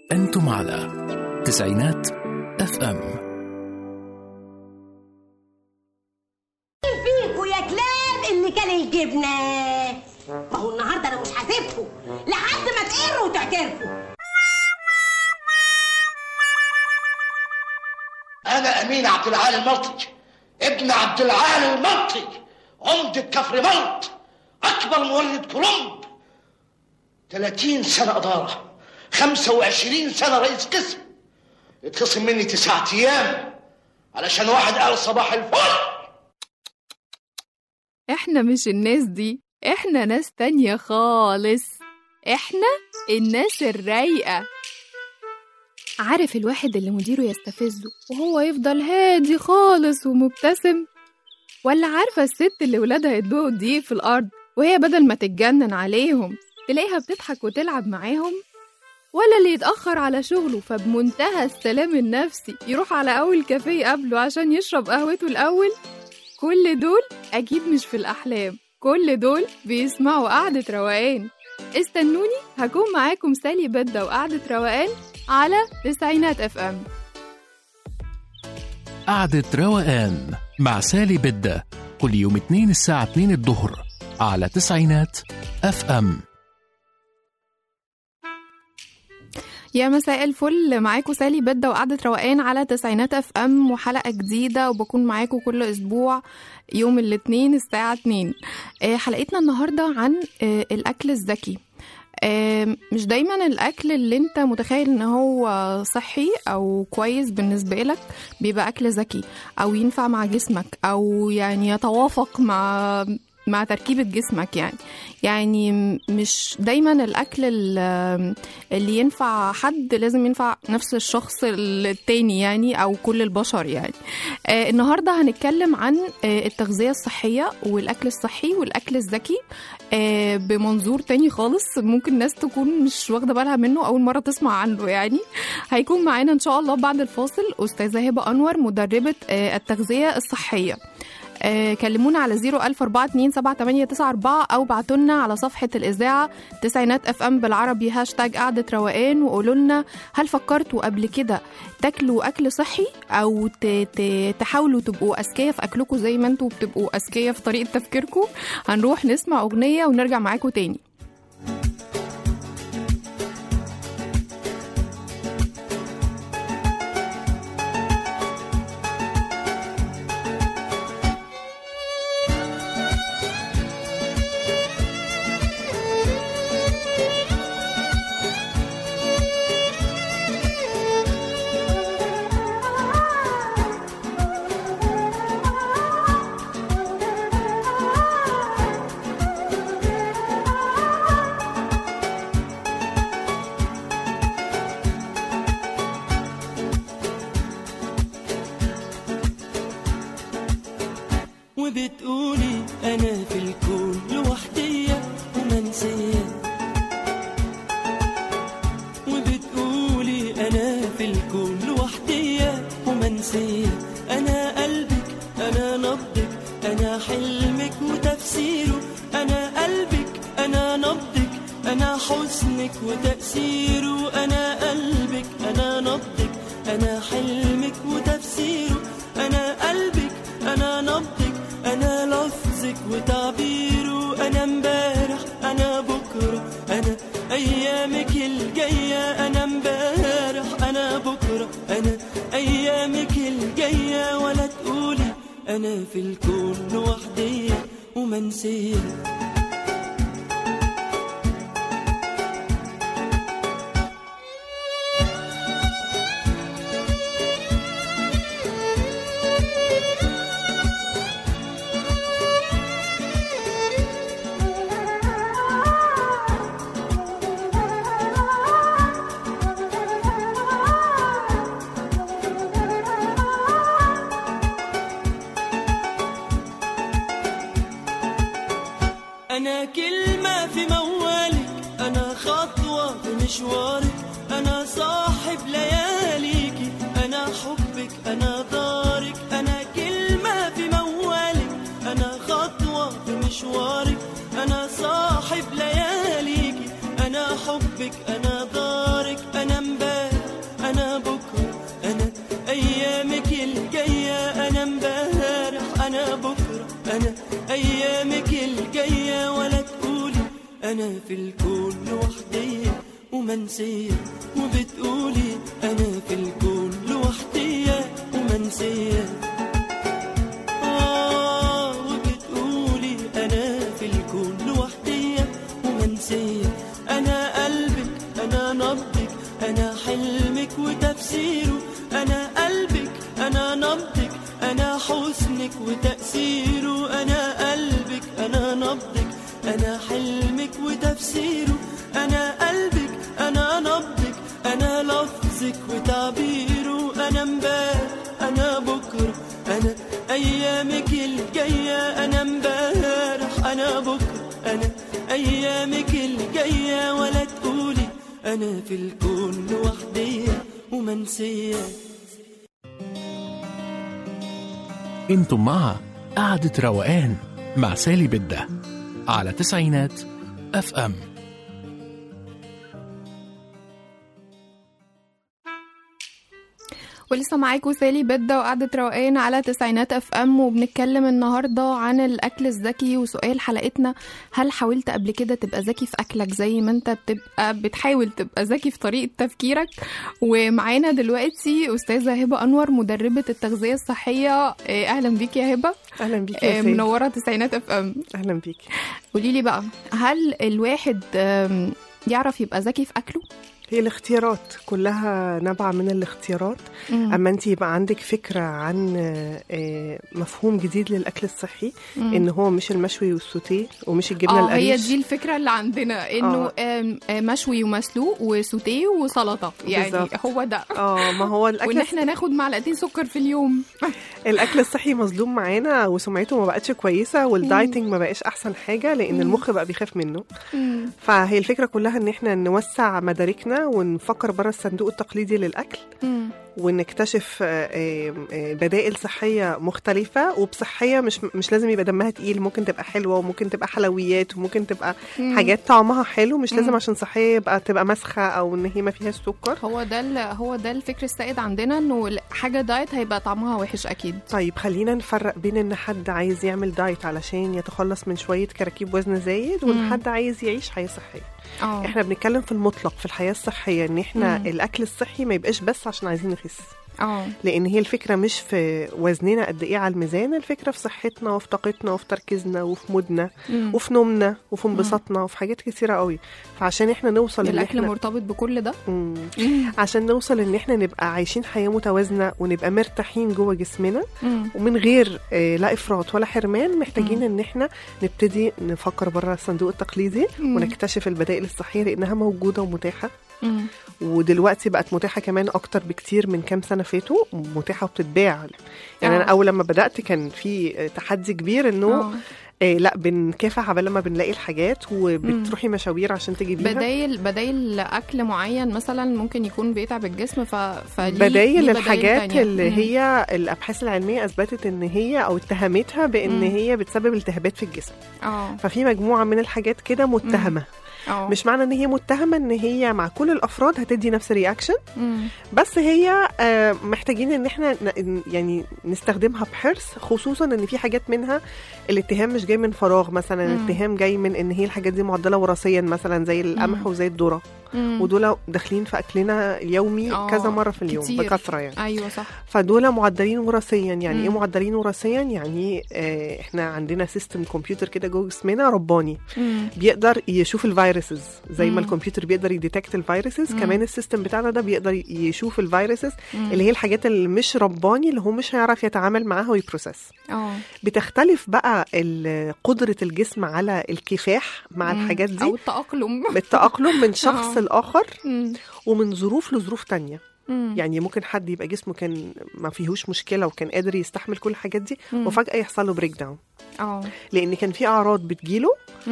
أنتم على تسعينات اف ام فيكوا يا كلاب اللي كان الجبنة ما هو النهارده انا مش هسيبكوا لحد ما تقروا وتعترفوا أنا أمين عبد العال الملطي ابن عبد العال الملطي عمدة كفر ملط أكبر مولد كولومب 30 سنة إدارة 25 سنة رئيس قسم اتخصم مني تسعة أيام علشان واحد قال صباح الفل احنا مش الناس دي احنا ناس تانية خالص احنا الناس الرايقة عارف الواحد اللي مديره يستفزه وهو يفضل هادي خالص ومبتسم ولا عارفة الست اللي ولادها يدوقوا دقيق في الأرض وهي بدل ما تتجنن عليهم تلاقيها بتضحك وتلعب معاهم ولا اللي يتأخر على شغله فبمنتهى السلام النفسي يروح على أول كافيه قبله عشان يشرب قهوته الأول كل دول أكيد مش في الأحلام كل دول بيسمعوا قعدة روقان استنوني هكون معاكم سالي بدة وقعدة روقان على تسعينات اف ام قعدة روقان مع سالي بدة كل يوم اثنين الساعة 2 الظهر على تسعينات اف ام يا مساء الفل معاكم سالي بدة وقعدة روقان على تسعينات اف ام وحلقة جديدة وبكون معاكم كل اسبوع يوم الاثنين الساعة 2 آه، حلقتنا النهاردة عن آه، الاكل الذكي آه، مش دايما الاكل اللي انت متخيل ان هو صحي او كويس بالنسبة لك بيبقى اكل ذكي او ينفع مع جسمك او يعني يتوافق مع مع تركيبة جسمك يعني يعني م- مش دايما الأكل ال- اللي ينفع حد لازم ينفع نفس الشخص التاني يعني أو كل البشر يعني آه النهاردة هنتكلم عن آه التغذية الصحية والأكل الصحي والأكل الذكي آه بمنظور تاني خالص ممكن ناس تكون مش واخدة بالها منه أول مرة تسمع عنه يعني هيكون معانا إن شاء الله بعد الفاصل أستاذة هبة أنور مدربة آه التغذية الصحية آه، كلمونا على 004278994 أو بعتولنا على صفحة الإذاعة تسعينات اف ام بالعربي هاشتاج قعدة روقان وقولوا لنا هل فكرتوا قبل كده تاكلوا أكل صحي أو ت- ت- تحاولوا تبقوا أذكياء في أكلكم زي ما انتوا بتبقوا أذكياء في طريقة تفكيركم هنروح نسمع أغنية ونرجع معاكم تاني وبتقولي انا في الكون لوحدية ومنسية وبتقولي انا في الكون لوحدية ومنسية انا قلبك انا نبضك انا حلمك وتفسيره انا قلبك انا نبضك انا حسنك وتأثيره انا قلبك انا نبضك انا حلمك وتفسيره انا قلبك انا نبضك انا لفظك وتعبيره انا امبارح انا بكره انا ايامك الجايه انا امبارح انا بكره انا ايامك الجايه ولا تقولي انا في الكون لوحدي ومنسيه أنا كلمة في موالك أنا خطوة في مشوارك أنا صاحب لياليكي أنا حبك أنا دارك أنا كلمة في موالك أنا خطوة في مشوارك أنا صاحب لياليكي أنا حبك أنا دارك أنا امبارح ايامك الجايه ولا تقولي انا في الكون لوحدي ومنسيه وبتقولي انا في الكون لوحدي ومنسيه آه وبتقولي أنا في الكون لوحدي ومنسية أنا قلبك أنا نبضك أنا حلمك وتفسيره أنا قلبك أنا نبضك أنا حسنك وتأثيره أنا قلبك أنا نبضك أنا حلمك وتفسيره أنا قلبك أنا نبضك أنا لفظك وتعبيره أنا امبارح أنا بكرة أنا أيامك الجاية أنا امبارح أنا بكرة أنا أيامك الجاية ولا تقولي أنا في الكون لوحدي ومنسية انتم مع قعدة روقان مع سالي بدة على تسعينات اف ام ولسه معاكم سالي بدة وقعدة روقان على تسعينات اف ام وبنتكلم النهارده عن الاكل الذكي وسؤال حلقتنا هل حاولت قبل كده تبقى ذكي في اكلك زي ما انت بتبقى بتحاول تبقى ذكي في طريقه تفكيرك ومعانا دلوقتي استاذه هبه انور مدربه التغذيه الصحيه إيه، اهلا بيك يا هبه اهلا بيكي إيه، يا سيدي منوره تسعينات اف ام اهلا بيكي قولي لي بقى هل الواحد آم، يعرف يبقى ذكي في اكله هي الاختيارات كلها نابعه من الاختيارات مم. اما انت يبقى عندك فكره عن آه، مفهوم جديد للاكل الصحي مم. ان هو مش المشوي والسوتيه ومش الجبنه اه هي القريش دي الفكره اللي عندنا انه آم، آه، مشوي ومسلوق وسوتيه وسلطه يعني بالظبط. هو ده اه ما هو وان الاكل احنا ناخد معلقتين سكر في اليوم الاكل الصحي مظلوم معانا وسمعته ما بقتش كويسه والدايتنج ما بقاش احسن حاجه لان المخ بقى بيخاف منه فهي الفكره كلها ان احنا نوسع مداركنا ونفكر بره الصندوق التقليدي للاكل مم. ونكتشف آه، آه، آه، بدائل صحيه مختلفه وبصحيه مش مش لازم يبقى دمها تقيل ممكن تبقى حلوه وممكن تبقى حلويات وممكن تبقى مم. حاجات طعمها حلو مش لازم مم. عشان صحيه يبقى تبقى مسخه او ان هي ما فيهاش سكر هو ده ال- هو ده الفكر السائد عندنا انه حاجه دايت هيبقى طعمها وحش اكيد طيب خلينا نفرق بين ان حد عايز يعمل دايت علشان يتخلص من شويه كراكيب وزن زايد وان مم. حد عايز يعيش حياه صحيه اه احنا بنتكلم في المطلق في الحياه الصحيه ان احنا مم. الاكل الصحي ما يبقاش بس عشان عايزين نخس اه لان هي الفكره مش في وزننا قد ايه على الميزان الفكره في صحتنا وفي طاقتنا وفي تركيزنا وفي مودنا مم. وفي نومنا وفي انبساطنا وفي حاجات كتيره قوي فعشان احنا نوصل ان الاكل احنا مرتبط بكل ده مم. مم. عشان نوصل ان احنا نبقى عايشين حياه متوازنه ونبقى مرتاحين جوه جسمنا مم. ومن غير آه، لا افراط ولا حرمان محتاجين مم. ان احنا نبتدي نفكر بره الصندوق التقليدي مم. ونكتشف البدائل الصحيه لانها موجوده ومتاحه مم. ودلوقتي بقت متاحه كمان اكتر بكتير من كام سنه فاتوا متاحه وبتتباع يعني آه. انا اول لما بدات كان في آه، تحدي كبير انه آه. آه لا بنكافح عبال لما بنلاقي الحاجات وبتروحي مشاوير عشان تجيبيها بدايل بدايل اكل معين مثلا ممكن يكون بيتعب الجسم ف فليه بدايل ليه الحاجات تانية. اللي مم. هي الابحاث العلميه اثبتت ان هي او اتهمتها بان مم. هي بتسبب التهابات في الجسم اه ففي مجموعه من الحاجات كده متهمه اه مش معنى ان هي متهمه ان هي مع كل الافراد هتدي نفس الرياكشن مم. بس هي آه، محتاجين ان احنا ن- يعني نستخدمها بحرص خصوصا ان في حاجات منها الاتهام مش جاي من فراغ مثلا مم. الاتهام جاي من ان هي الحاجات دي معدله وراثيا مثلا زي القمح مم. وزي الذره مم. ودول داخلين في اكلنا اليومي آه، كذا مره في اليوم كتير. بكثره يعني ايوه صح فدول معدلين وراثيا يعني ايه مم. معدلين وراثيا يعني آه احنا عندنا سيستم كمبيوتر كده جوه جسمنا رباني مم. بيقدر يشوف الفيروسز زي ما مم. الكمبيوتر بيقدر يديتكت الفيروسز مم. كمان السيستم بتاعنا ده بيقدر يشوف الفيروسز مم. اللي هي الحاجات اللي مش رباني اللي هو مش هيعرف يتعامل معاها ويبروسس اه بتختلف بقى ال- قدرة الجسم على الكفاح مع مم. الحاجات دي او التاقلم بالتأقلم من شخص آه. لآخر مم. ومن ظروف لظروف تانية مم. يعني ممكن حد يبقى جسمه كان ما فيهوش مشكلة وكان قادر يستحمل كل الحاجات دي مم. وفجأة يحصل له بريك داون اه لأن كان في أعراض بتجيله مم.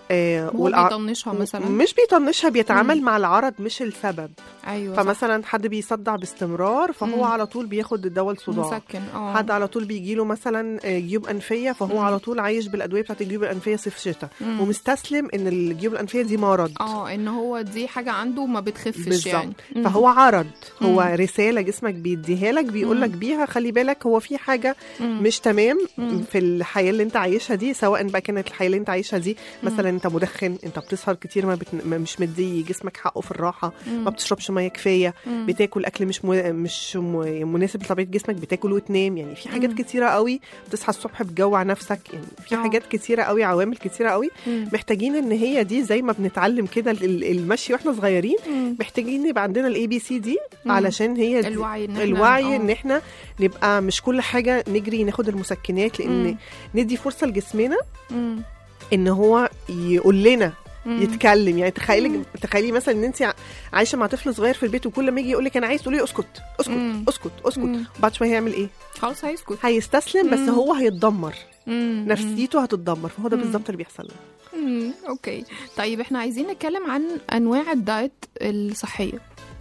آه هو والأع- بيطنشها مثلا مش بيطنشها بيتعامل مم. مع العرض مش السبب ايوه صح. فمثلا حد بيصدع باستمرار فهو مم. على طول بياخد الدواء الصداع مسكن اه حد على طول بيجي له مثلا آه، جيوب انفيه فهو مم. على طول عايش بالادويه بتاعت الجيوب الانفيه صيف شتاء مم. ومستسلم ان الجيوب الانفيه دي مرض اه ان هو دي حاجه عنده ما بتخفش بالظبط. يعني مم. فهو عرض هو مم. رساله جسمك بيديها لك بيقول لك مم. بيها خلي بالك هو في حاجه مم. مش تمام مم. في الحياه اللي انت عايشها دي سواء بقى كانت الحياه اللي انت عايشها دي مثلا انت مدخن انت بتسهر كتير ما, بت... ما مش مدي جسمك حقه في الراحه مم. ما بتشربش ميه كفايه مم. بتاكل اكل مش م... مش م... مناسب لطبيعه جسمك بتاكل وتنام يعني في حاجات مم. كتيرة كتيره قوي بتصحى الصبح بتجوع نفسك يعني في آه. حاجات كتيره قوي عوامل كتيره قوي مم. محتاجين ان هي دي زي ما بنتعلم كده ال- المشي واحنا صغيرين مم. محتاجين يبقى عندنا الاي بي سي دي مم. علشان هي دي الوعي ان احنا الوعي آه. ان احنا نبقى مش كل حاجه نجري ناخد المسكنات لان مم. ندي فرصه لجسمنا مم. ان هو يقول لنا مم. يتكلم يعني تخيلي مم. تخيلي مثلا ان انت عايشه مع طفل صغير في البيت وكل ما يجي يقول لك انا عايز تقولي اسكت اسكت مم. اسكت اسكت مم. وبعد شويه هيعمل ايه خلاص هيسكت هيستسلم بس مم. هو هيتدمر مم. نفسيته هتتدمر فهو ده مم. بالظبط اللي بيحصل لنا مم. اوكي طيب احنا عايزين نتكلم عن انواع الدايت الصحيه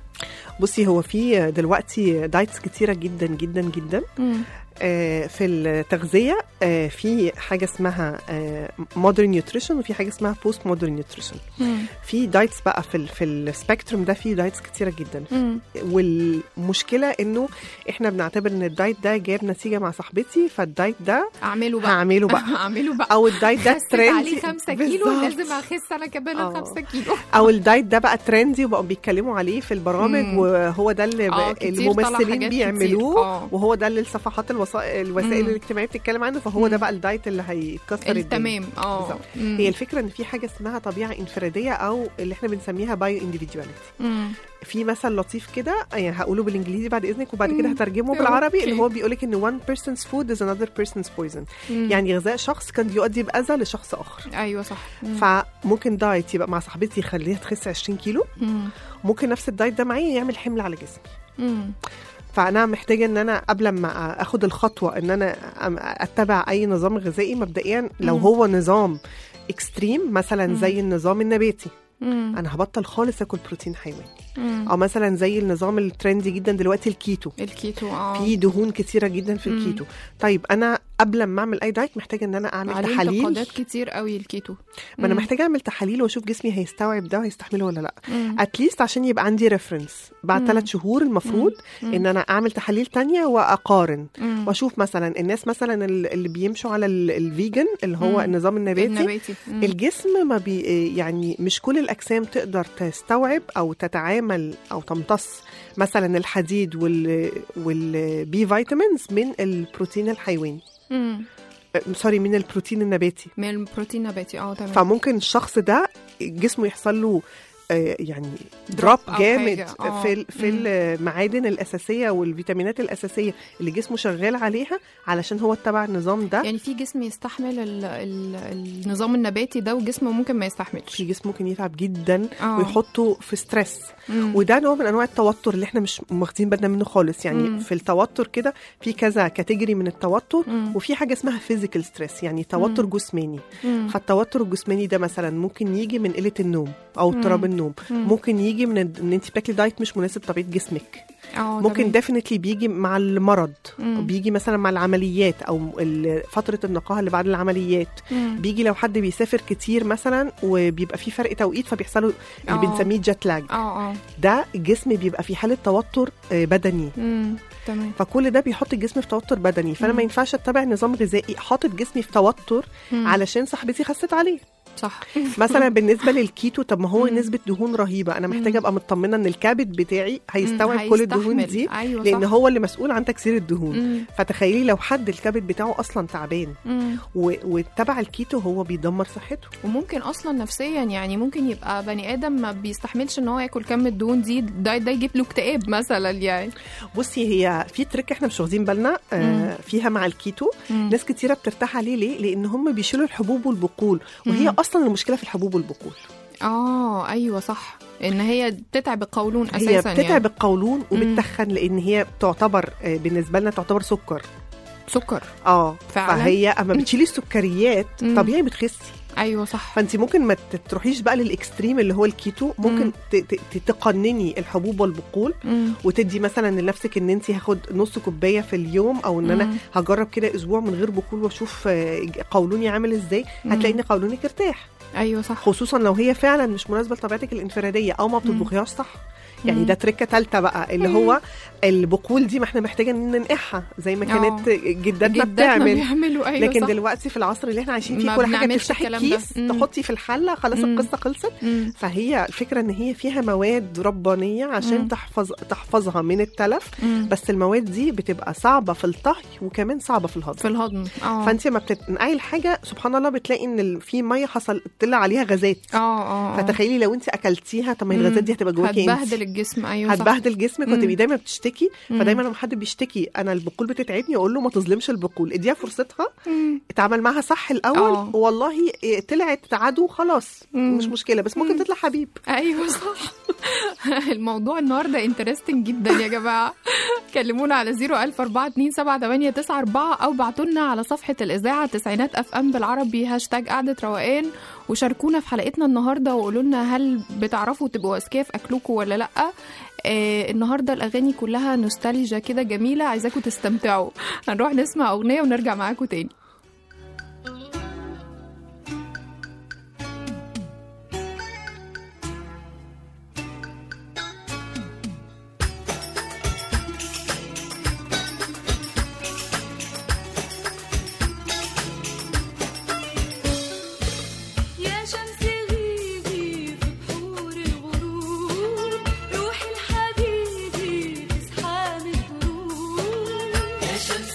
بصي هو في دلوقتي دايتس كتيره جدا جدا جدا مم. آه، في التغذيه آه، في حاجه اسمها مودرن نيوتريشن وفي حاجه اسمها بوست مودرن نيوتريشن مم. في دايتس بقى في ال في السبيكتروم ده في دايتس كتيره جدا مم. والمشكله انه احنا بنعتبر ان الدايت ده جاب نتيجه مع صاحبتي فالدايت ده اعمله بقى هعمله بقى اعمله بقى او الدايت ده خسيت ترندي عليه خمسة كيلو بالظبط. لازم اخس انا كمان آه. الخمسة كيلو او الدايت ده بقى ترندي وبقوا بيتكلموا عليه في البرامج مم. وهو ده اللي آه، ب- كتير طلع الممثلين حاجات بيعملوه كتير. آه. وهو ده اللي الصفحات الوسائل الوسائل مم. الاجتماعيه بتتكلم عنه فهو ده مم. بقى الدايت اللي هيكسر الدنيا التمام اه بالظبط. مم. هي الفكره ان في حاجه اسمها طبيعه انفراديه او اللي احنا بنسميها بايو انديفيدواليتي مم. في مثل لطيف كده يعني هقوله بالانجليزي بعد اذنك وبعد كده مم. هترجمه بالعربي أوكي. اللي هو بيقولك ان one person's food is another person's poison مم. يعني غذاء شخص كان بيؤدي باذى لشخص اخر ايوه صح مم. فممكن دايت يبقى مع صاحبتي يخليها تخس 20 كيلو مم. ممكن نفس الدايت ده معايا يعمل حمل على جسمي مم. فانا محتاجه ان انا قبل ما اخد الخطوه ان انا أم- اتبع اي نظام غذائي مبدئيا لو مم. هو نظام اكستريم مثلا مم. زي النظام النباتي مم. انا هبطل خالص اكل بروتين حيواني مم. او مثلا زي النظام الترندي جدا دلوقتي الكيتو الكيتو اه في دهون كتيره جدا في مم. الكيتو طيب انا قبل ما اعمل اي دايت محتاجه ان انا اعمل عليه تحاليل انتقادات كتير قوي الكيتو ما انا مم. محتاجه اعمل تحاليل واشوف جسمي هيستوعب ده وهيستحمله ولا لا مم. اتليست عشان يبقى عندي ريفرنس بعد مم. ثلاث شهور المفروض مم. ان انا اعمل تحاليل تانية واقارن مم. واشوف مثلا الناس مثلا ال- اللي بيمشوا على ال- الفيجن اللي هو مم. النظام النباتي النباتي مم. الجسم ما بي يعني مش كل الاجسام تقدر تستوعب او تتعامل او تمتص مثلا الحديد وال والبي فيتامينز من البروتين الحيواني مم. أه، سوري من البروتين النباتي من البروتين النباتي اه تمام فممكن الشخص ده جسمه يحصل له آه، يعني دروب أو جامد حاجة. آه. في ال- في مم. المعادن الاساسيه والفيتامينات الاساسيه اللي جسمه شغال عليها علشان هو اتبع النظام ده يعني في جسم يستحمل ال ال النظام النباتي ده وجسم ممكن ما يستحملش في جسم ممكن يتعب جدا آه. ويحطه في ستريس مم. وده نوع من انواع التوتر اللي احنا مش واخدين بالنا منه خالص يعني مم. في التوتر كده في كذا كاتيجوري من التوتر مم. وفي حاجه اسمها فيزيكال ستريس يعني توتر مم. جسماني مم. فالتوتر الجسماني ده مثلا ممكن يجي من قله النوم او اضطراب النوم مم. ممكن يجي من ال- ان انت بتاكلي دايت مش مناسب طبيعه جسمك اه ممكن تمام. ديفينتلي بيجي مع المرض مم. بيجي مثلا مع العمليات او ال- فتره النقاهه اللي بعد العمليات مم. بيجي لو حد بيسافر كتير مثلا وبيبقى في فرق توقيت فبيحصل له اللي آه. بنسميه جيت لاج اه اه ده الجسم بيبقى في حاله توتر آه، بدني مم. تمام فكل ده بيحط الجسم في توتر بدني فانا مم. ما ينفعش اتبع نظام غذائي حاطط جسمي في توتر مم. علشان صاحبتي خست عليه صح مثلا بالنسبه للكيتو طب ما هو مم. نسبه دهون رهيبه انا مم. محتاجه ابقى مطمنه ان الكبد بتاعي هيستوعب مم. كل الدهون هيستحمل. دي ايوه لان صح. هو اللي مسؤول عن تكسير الدهون مم. فتخيلي لو حد الكبد بتاعه اصلا تعبان مم. و- واتبع الكيتو هو بيدمر صحته وممكن اصلا نفسيا يعني ممكن يبقى بني ادم ما بيستحملش ان هو ياكل كم الدهون دي الدايت ده يجيب له اكتئاب مثلا يعني بصي هي في تريك احنا مش واخدين بالنا مم. آه فيها مع الكيتو مم. ناس كتيره بترتاح عليه ليه لان هم بيشيلوا الحبوب والبقول وهي مم. اصلا المشكله في الحبوب والبقول اه ايوه صح ان هي بتتعب القولون اساسا هي بتتعب يعني. القولون وبتتخن لان هي تعتبر آه، بالنسبه لنا تعتبر سكر سكر اه فعلا؟ فهي اما بتشيلي السكريات مم. طبيعي بتخسي ايوه صح فانت ممكن ما ت- تروحيش بقى للاكستريم اللي هو الكيتو ممكن مم. ت- ت- ت- تقنني الحبوب والبقول مم. وتدي مثلا لنفسك ان انت هاخد نص كوبايه في اليوم او ان انا مم. هجرب كده اسبوع من غير بقول واشوف آه، قولوني عامل ازاي مم. هتلاقي ان قولونك ارتاح ايوه صح خصوصا لو هي فعلا مش مناسبه لطبيعتك الانفراديه او ما بتطبخيهاش صح يعني مم. ده تركه ثالثه بقى اللي مم. هو البقول دي ما احنا محتاجه ان ننقعها زي ما كانت آه. جداتنا جداتنا بتعمل بيعملوا ايوه لكن صح. دلوقتي في العصر اللي احنا عايشين فيه ما كل حاجه بنعملش تفتحي الكلام ده. الكيس مم. تحطي في الحله خلاص مم. القصه خلصت مم. فهي الفكره ان هي فيها مواد ربانيه عشان مم. تحفظ تحفظها من التلف مم. بس المواد دي بتبقى صعبه في الطهي وكمان صعبه في الهضم في الهضم اه فانت ما بتنقعي الحاجه سبحان الله بتلاقي ان ال- في ميه حصل طلع عليها غازات اه اه آه. فتخيلي لو انت اكلتيها طب ما هي مم. الغازات دي هتبقى جواكي انت هتبهدل الجسم ايوه صح هتبهدل جسمك مم. وتبقي دايما بتشتكي مم. فدايما لما حد بيشتكي انا البقول بتتعبني اقول له ما تظلمش البقول اديها فرصتها مم. اتعامل معاها صح الاول آه. والله إيه، طلعت عدو خلاص مم. مش مشكله بس ممكن تطلع حبيب ايوه صح الموضوع النهارده انترستنج جدا يا جماعه كلمونا على 004278994 او بعتوا لنا على صفحه الاذاعه تسعينات اف ام بالعربي هاشتاج قعده روقان وشاركونا في حلقتنا النهارده وقولوا لنا هل بتعرفوا تبقوا اذكياء في اكلكم ولا لا آه النهارده الاغاني كلها نوستالجيا كده جميله عايزاكم تستمتعوا هنروح نسمع اغنيه ونرجع معاكم تاني يا شمس غيبي في بحور الغروب روحي لحبيبي تصحى من الغروب يا شمس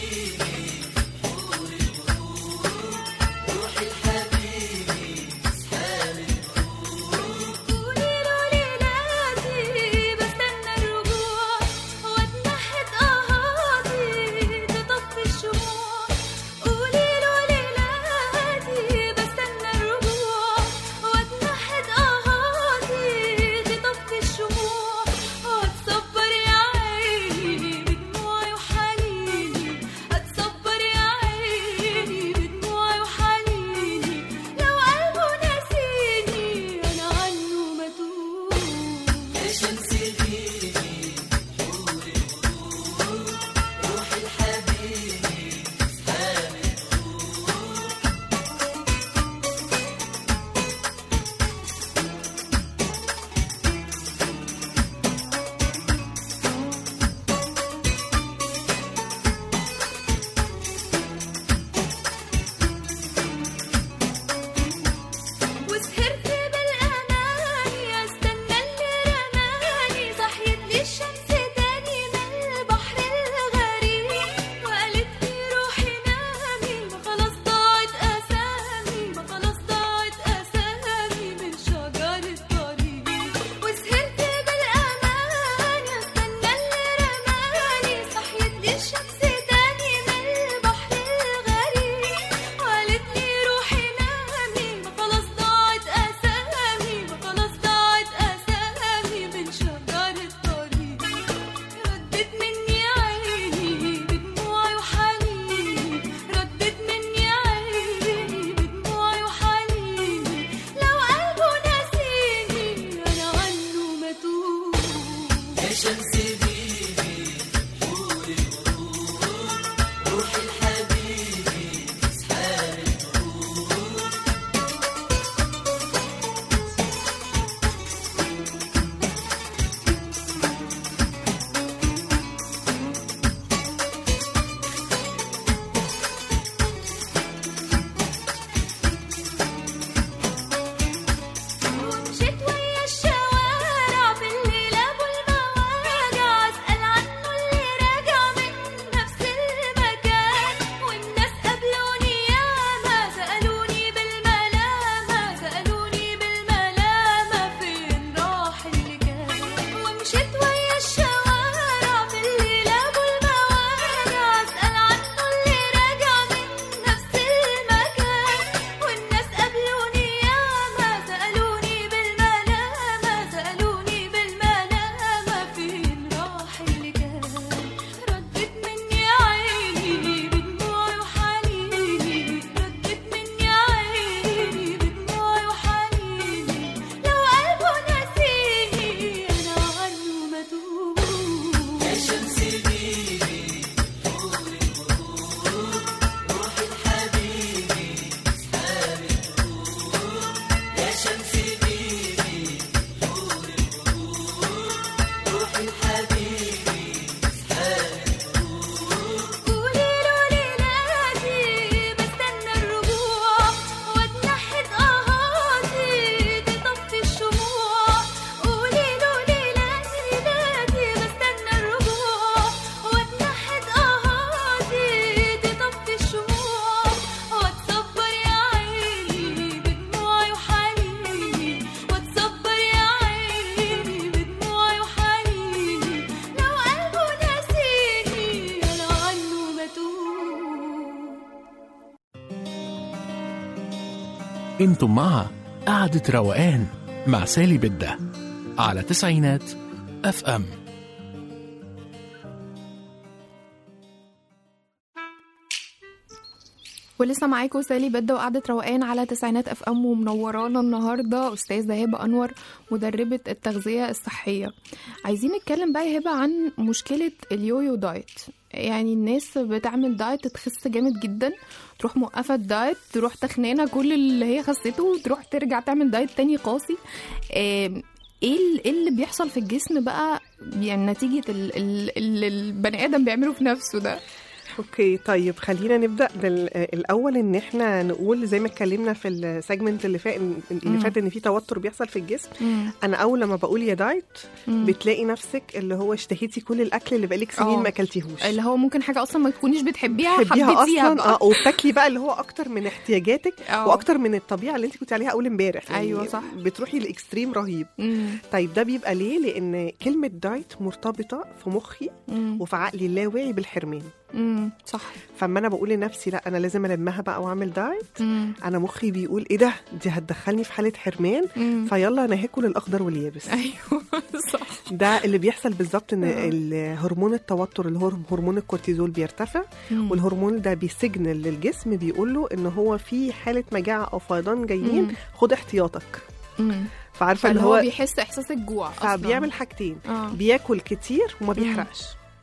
قولي له ليلاتي بستنى الرجوع واتنحت اهاتي تطفي الشموع قولي له ليلاتي بستنى الرجوع واتنحت اهاتي تطفي الشموع واتصبر يا عيني بدموعي وحنيني اتصبر يا عيني بدموعي وحنيني لو قلبه ناسيني انا عنه متوه يا شمس وسهرت بالأماني أستنى اللي رماني صحيت لي الشمس تاني من البحر الغريب وقالت لي روحي نامي ما خلاص ضاعت أسامي ما خلاص ضاعت أسامي من شجر الطريق وسهرت بالأماني أستنى اللي رماني صحيت لي الشمس تاني من البحر الغريب وقالت لي روحي نامي ما خلاص ضاعت أسامي ما خلاص ضاعت أسامي من شجر الطريق ردت مني عيني بدموعي وحنيني ردت مني عيني بدموعي وحنيني لو قلبه ناسيني أنا عنه متوه يا شمس ومشيت ويا الشوارع في الليل ابو الموارد انتم مع قعدة روقان مع سالي بدة على تسعينات اف ام ولسه معاكم سالي بدة وقعدة روقان على تسعينات اف ام ومنورانا النهارده استاذه هبه انور مدربه التغذيه الصحيه عايزين نتكلم بقى يا هبه عن مشكله اليويو دايت يعني الناس بتعمل دايت تخس جامد جدا تروح موقفه الدايت تروح تخنانه كل اللي هي خسته وتروح ترجع تعمل دايت تاني قاسي آم، ايه ال- إيه اللي بيحصل في الجسم بقى يعني نتيجه ال- ال- اللي البني ادم بيعمله في نفسه ده اوكي طيب خلينا نبدا بالاول ان احنا نقول زي ما اتكلمنا في السيجمنت اللي فات اللي فات ان في توتر بيحصل في الجسم انا اول لما بقول يا دايت بتلاقي نفسك اللي هو اشتهيتي كل الاكل اللي بقالك سنين آه. ما اكلتيهوش اللي هو ممكن حاجه اصلا ما تكونيش بتحبيها تحبيها حبيتيها اصلا بقى. اه وبتاكلي بقى اللي هو اكتر من احتياجاتك آه. واكتر من الطبيعه اللي انت كنت عليها اول امبارح أيوة صح. بتروحي لاكستريم رهيب مم. طيب ده بيبقى ليه لان كلمه دايت مرتبطه في مخي مم. وفي عقلي اللاواعي بالحرمان مم. صح فاما انا بقول لنفسي لا انا لازم المها بقى واعمل دايت مم. انا مخي بيقول ايه ده دي هتدخلني في حاله حرمان مم. فيلا انا هاكل الاخضر واليابس ايوه صح ده اللي بيحصل بالظبط ان آه. ال- هرمون التوتر اللي هو هرمون الكورتيزول بيرتفع مم. والهرمون ده بيسجنال للجسم بيقول له ان هو في حاله مجاعه او فيضان جايين مم. خد احتياطك مم. فعارفه اللي فاللي هو هو بيحس احساس الجوع أصلاً. فبيعمل حاجتين اه بياكل كتير وما بيحرقش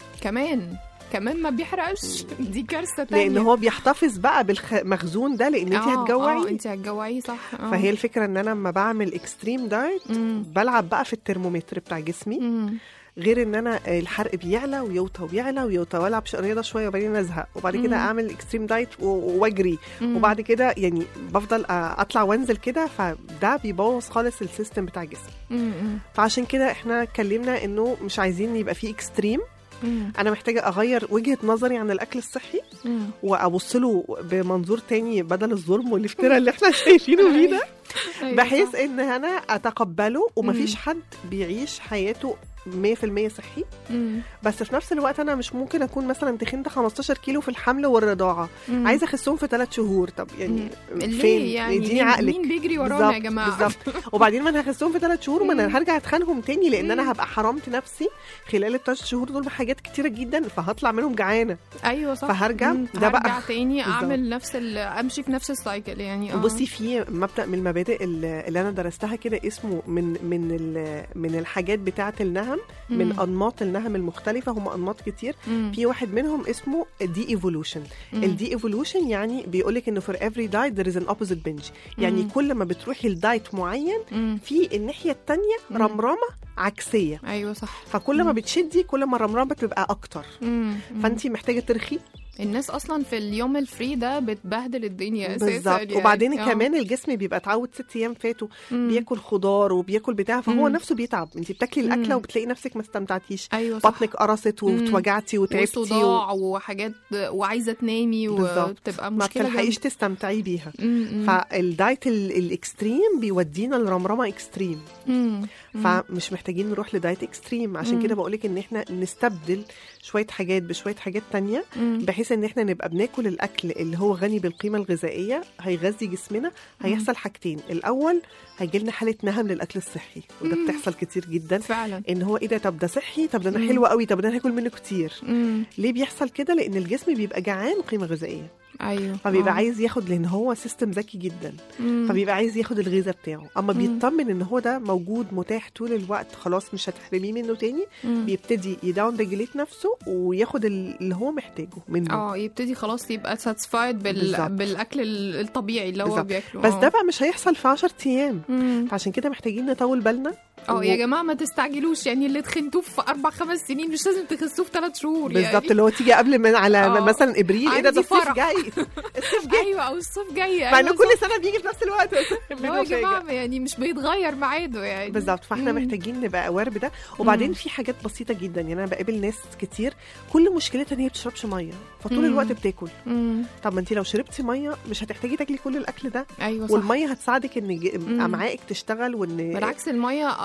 كمان كمان ما بيحرقش دي كارثه تانية لان هو بيحتفظ بقى بالمخزون ده لان انت آه، اه هتجوعي انت هتجوعيه صح آه. فهي الفكره ان انا لما بعمل اكستريم دايت مم. بلعب بقى في الترمومتر بتاع جسمي مم. غير ان انا الحرق بيعلى ويوطى ويعلى ويوطى والعب ش- رياضه شويه وبعدين ازهق وبعد كده مم. اعمل اكستريم دايت و- واجري مم. وبعد كده يعني بفضل أ- اطلع وانزل كده فده بيبوظ خالص السيستم بتاع الجسم مم. مم. فعشان كده احنا اتكلمنا انه مش عايزين يبقى فيه اكستريم مم. انا محتاجه اغير وجهه نظري عن الاكل الصحي مم. وابص له بمنظور تاني بدل الظلم والافتراء اللي احنا شايفينه فيه ده أيوة بحيث صح. ان انا اتقبله ومفيش مم. حد بيعيش حياته 100% صحي مم. بس في نفس الوقت انا مش ممكن اكون مثلا تخنت 15 كيلو في الحمل والرضاعه مم. عايزه اخسهم في 3 شهور طب يعني ليه فين يعني اديني مين- عقلك مين بيجري ورانا يا بالظبط، جماعة؟ بالظبط وبعدين ما انا هخسهم في 3 شهور وما مم. انا هرجع اتخانهم تاني لان مم. انا هبقى حرمت نفسي خلال الثلاث شهور دول بحاجات كتيره جدا فهطلع منهم جعانه ايوه صح فهرجع، مم. ده بقى- هرجع تاني بالظبط. اعمل نفس ال... امشي في نفس السايكل يعني اه بصي في مبدا من المبادئ اللي اللي انا درستها كده اسمه من من ال- من الحاجات بتاعه النهم من مم. انماط النهم المختلفه هم انماط كتير مم. في واحد منهم اسمه دي ايفولوشن مم. الدي ايفولوشن يعني بيقولك انه فور افري دايت ذير از ان اوبوزيت بنج يعني مم. كل ما بتروحي لدايت معين مم. في الناحيه التانية مم. رمرمه عكسيه ايوه صح فكل ما مم. بتشدي كل ما الرمرمه بتبقى اكتر مم. مم. فانت محتاجه ترخي الناس اصلا في اليوم الفري ده بتبهدل الدنيا اساسا بالظبط يعني. وبعدين آه. كمان الجسم بيبقى اتعود ست ايام فاتوا مم. بياكل خضار وبياكل بتاع فهو مم. نفسه بيتعب انت بتاكلي الاكله مم. وبتلاقي نفسك ما استمتعتيش ايوه صح بطنك قرصت مم. واتوجعتي وتعبتي و... وصداع وحاجات وعايزه تنامي بالظبط. وبتبقى ما مشكله بتلحقيش جامدة. تستمتعي بيها مم. مم. فالدايت ال- الاكستريم بيودينا لرمرمه اكستريم مم. مم. فمش محتاجين نروح لدايت اكستريم عشان مم. كده بقولك ان احنا نستبدل شويه حاجات بشويه حاجات تانية مم. بحيث ان احنا نبقى بناكل الاكل اللي هو غني بالقيمه الغذائيه هيغذي جسمنا هيحصل حاجتين الاول هيجي لنا حاله نهم للاكل الصحي وده مم. بتحصل كتير جدا فعلا ان هو ايه ده طب ده صحي طب ده انا مم. حلو قوي طب ده انا هاكل منه كتير مم. ليه بيحصل كده لان الجسم بيبقى جعان قيمه غذائيه ايوه فبيبقى آه. عايز ياخد لان هو سيستم ذكي جدا مم. فبيبقى عايز ياخد الغذاء بتاعه اما مم. بيطمن ان هو ده موجود متاح طول الوقت خلاص مش هتحرميه منه تاني مم. بيبتدي يداون ريجليت نفسه وياخد ال- اللي هو محتاجه منه اه يبتدي خلاص يبقى ساتسفايد بال... بالظبط. بالاكل ال- الطبيعي اللي هو بالظبط. بياكله بس آه. ده بقى مش هيحصل في 10 ايام مم. فعشان كده محتاجين نطول بالنا اه يا و- جماعه ما تستعجلوش يعني اللي تخنتوه في اربع خمس سنين مش لازم تخسوه في ثلاث شهور بالظبط يعني اللي هو تيجي قبل من على آه. مثلا ابريل ايه ده عندي ده الصيف فرح. جاي الصيف جاي ايوه او الصيف جاي مع انه أيوة كل صح. سنه بيجي في نفس الوقت اللي هو يا جماعه يعني مش بيتغير ميعاده يعني بالظبط فاحنا مم. محتاجين نبقى اوار بده وبعدين مم. في حاجات بسيطه جدا يعني انا بقابل ناس كتير كل مشكلتها ان هي بتشربش ميه فطول مم. الوقت بتاكل مم. طب ما انت لو شربتي ميه مش هتحتاجي تاكلي كل الاكل ده ايوه صح والميه هتساعدك ان ج- مم. امعائك تشتغل وان بالعكس الميه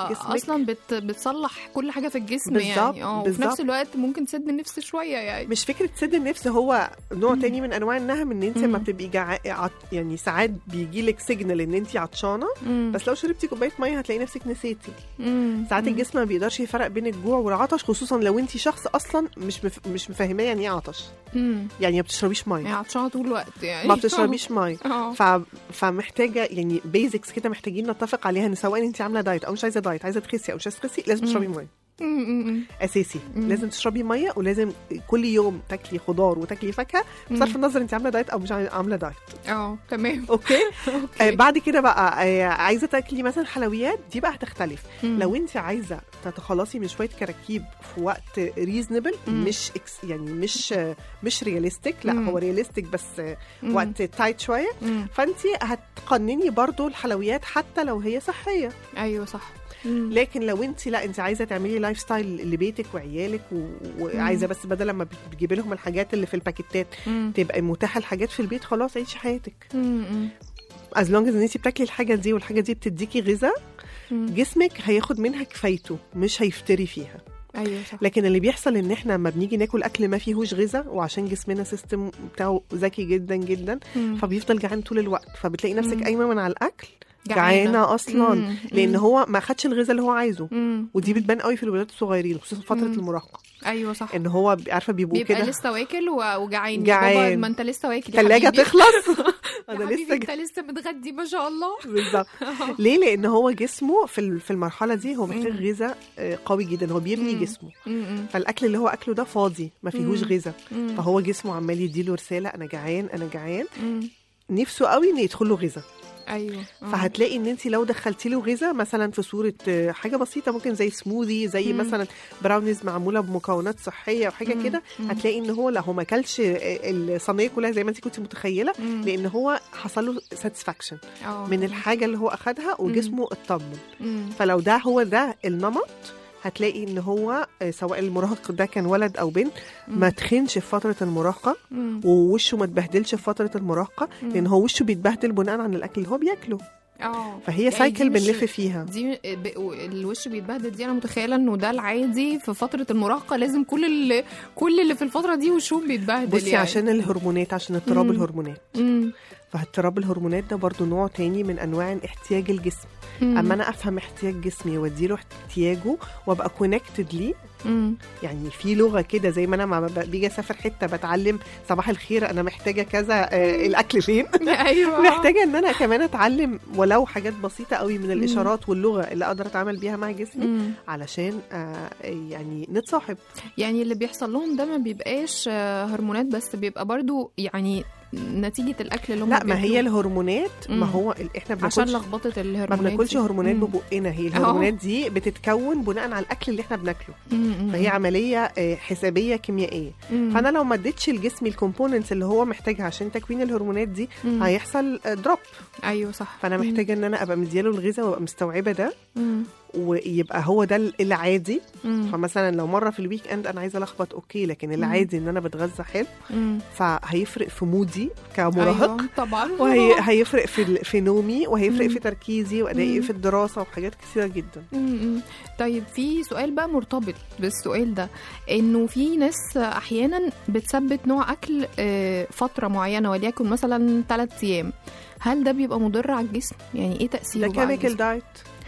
جسمك اصلا بت بتصلح كل حاجه في الجسم بالظبط، يعني اه وفي بالظبط. نفس الوقت ممكن تسد النفس شويه يعني مش فكره سد النفس هو نوع مم. تاني من انواع النهم ان انت مم. لما بتبقي جع... عط... يعني ساعات بيجي لك سيجنال ان انت عطشانه مم. بس لو شربتي كوبايه ميه هتلاقي نفسك نسيتي مم. ساعات مم. الجسم ما بيقدرش يفرق بين الجوع والعطش خصوصا لو انت شخص اصلا مش مف... مش مفهماه يعني ايه عطش مم. يعني ما بتشربيش يعني ميه عطشانه طول الوقت يعني ما بتشربيش ميه اه ف... فمحتاجه يعني بيزكس كده محتاجين نتفق عليها ان سواء انت عامله دايت او مش عايزه دايت عايزه تخسي او مش عايزه تخسي لازم مم. تشربي ميه مم. مم. اساسي مم. لازم تشربي ميه ولازم كل يوم تاكلي خضار وتاكلي فاكهه بصرف النظر انت عامله دايت او مش عامله دايت اه تمام اوكي آه اوكي بعد كده بقى آه عايزه تاكلي مثلا حلويات دي بقى هتختلف مم. لو انت عايزه تتخلصي من شويه كراكيب في وقت ريزنبل مم. مش إكس يعني مش آه، مش رياليستيك لا مم. هو رياليستيك بس آه، مم. وقت تايت شويه مم. فانت هتقنني برضو الحلويات حتى لو هي صحيه ايوه صح مم. لكن لو انت لا انت عايزه تعملي لايف ستايل لبيتك وعيالك و... وعايزه بس بدل ما بتجيبي لهم الحاجات اللي في الباكيتات مم. تبقى متاحه الحاجات في البيت خلاص عيشي حياتك مم. مم. از لونج ان انت بتاكلي الحاجه دي والحاجه دي بتديكي غذاء مم. جسمك هياخد منها كفايته مش هيفتري فيها ايوه صح لكن اللي بيحصل ان احنا لما بنيجي ناكل اكل ما فيهوش غذاء وعشان جسمنا سيستم بتاعه ذكي جدا جدا مم. فبيفضل جعان طول الوقت فبتلاقي نفسك مم. قايمه من على الاكل جعانة. جعانه اصلا مم. لان مم. هو ما خدش الغذاء اللي هو عايزه مم. ودي بتبان قوي في الولاد الصغيرين خصوصا فتره مم. المراهقه ايوه صح ان هو ب- عارفه بيبقوا بيبقى كده لسه واكل و- وجعان جعان. بابا ما انت لسه واكل يا الثلاجه حبيبي. تخلص يا انا حبيبي لسه انت لسه متغدي ما شاء الله بالظبط ليه لان هو جسمه في ال- في المرحله دي هو محتاج مم. غذاء آه، قوي جدا هو بيبني مم. جسمه مم. فالاكل اللي هو اكله ده فاضي ما فيهوش مم. غذاء مم. فهو جسمه عمال يديله رساله انا جعان انا جعان مم. نفسه قوي ان يدخل له غذاء ايوه آه. فهتلاقي ان انت لو دخلتي له غذاء مثلا في صوره آه، حاجه بسيطه ممكن زي سموذي زي مم. مثلا براونيز معموله بمكونات صحيه وحاجه مم. كده مم. هتلاقي ان هو لا هو ما اكلش آه، الصينيه كلها زي ما انت كنت متخيله مم. لان هو حصل له ساتسفاكشن آه. من الحاجه اللي هو اخدها وجسمه اطمن مم. فلو ده هو ده النمط هتلاقي ان هو آه، سواء المراهق ده كان ولد او بنت ما تخنش في فتره المراهقه مم. ووشه ما تبهدلش في فتره المراهقه مم. لان هو وشه بيتبهدل بناء عن الاكل اللي هو بياكله اه فهي يعني سايكل دي مش- بنلف فيها دي ب... الوش بيتبهدل دي انا متخيله انه ده العادي في فتره المراهقه لازم كل اللي كل اللي في الفتره دي وشهم بيتبهدل بصي يعني. عشان الهرمونات عشان اضطراب مم. الهرمونات مم. فاضطراب الهرمونات ده برضو نوع تاني من انواع احتياج الجسم مم. اما انا افهم احتياج جسمي واديله احتياجه وابقى كونكتد ليه مم. يعني في لغه كده زي ما انا لما ب- بيجي اسافر حته بتعلم صباح الخير انا محتاجه كذا آه الاكل فين ايوه محتاجه ان انا كمان اتعلم ولو حاجات بسيطه قوي من الاشارات واللغه اللي اقدر اتعامل بيها مع جسمي مم. علشان آه يعني نتصاحب يعني اللي بيحصل لهم ده ما بيبقاش آه، هرمونات بس بيبقى برضو يعني نتيجه الاكل اللي هم لا ما هي بياكلوه. الهرمونات ما مم. هو ال- احنا عشان بناكلش لخبطه الهرمونات ما بناكلش دي. هرمونات مم. ببقنا هي الهرمونات دي بتتكون بناء على الاكل اللي احنا بناكله مم. مم. فهي عمليه آه، حسابيه كيميائيه مم. فانا لو ما اديتش لجسمي الكومبوننتس اللي هو محتاجها عشان تكوين الهرمونات دي مم. هيحصل دروب ايوه صح فانا مم. محتاجه ان انا ابقى مدياله الغذاء وابقى مستوعبه ده مم. ويبقى هو ده العادي مم. فمثلا لو مره في الويك اند انا عايزه الخبط اوكي لكن العادي ان انا بتغذى حلو مم. فهيفرق في مودي كمراهق أيوة طبعا وهيفرق في ال- في نومي وهيفرق مم. في تركيزي وادائي مم. في الدراسه وحاجات كثيره جدا مم. طيب في سؤال بقى مرتبط بالسؤال ده انه في ناس احيانا بتثبت نوع اكل آه، فتره معينه وليكن مثلا ثلاث ايام هل ده بيبقى مضر على الجسم يعني ايه تاثيره ده بقى على كيميكال الجسم؟ دايت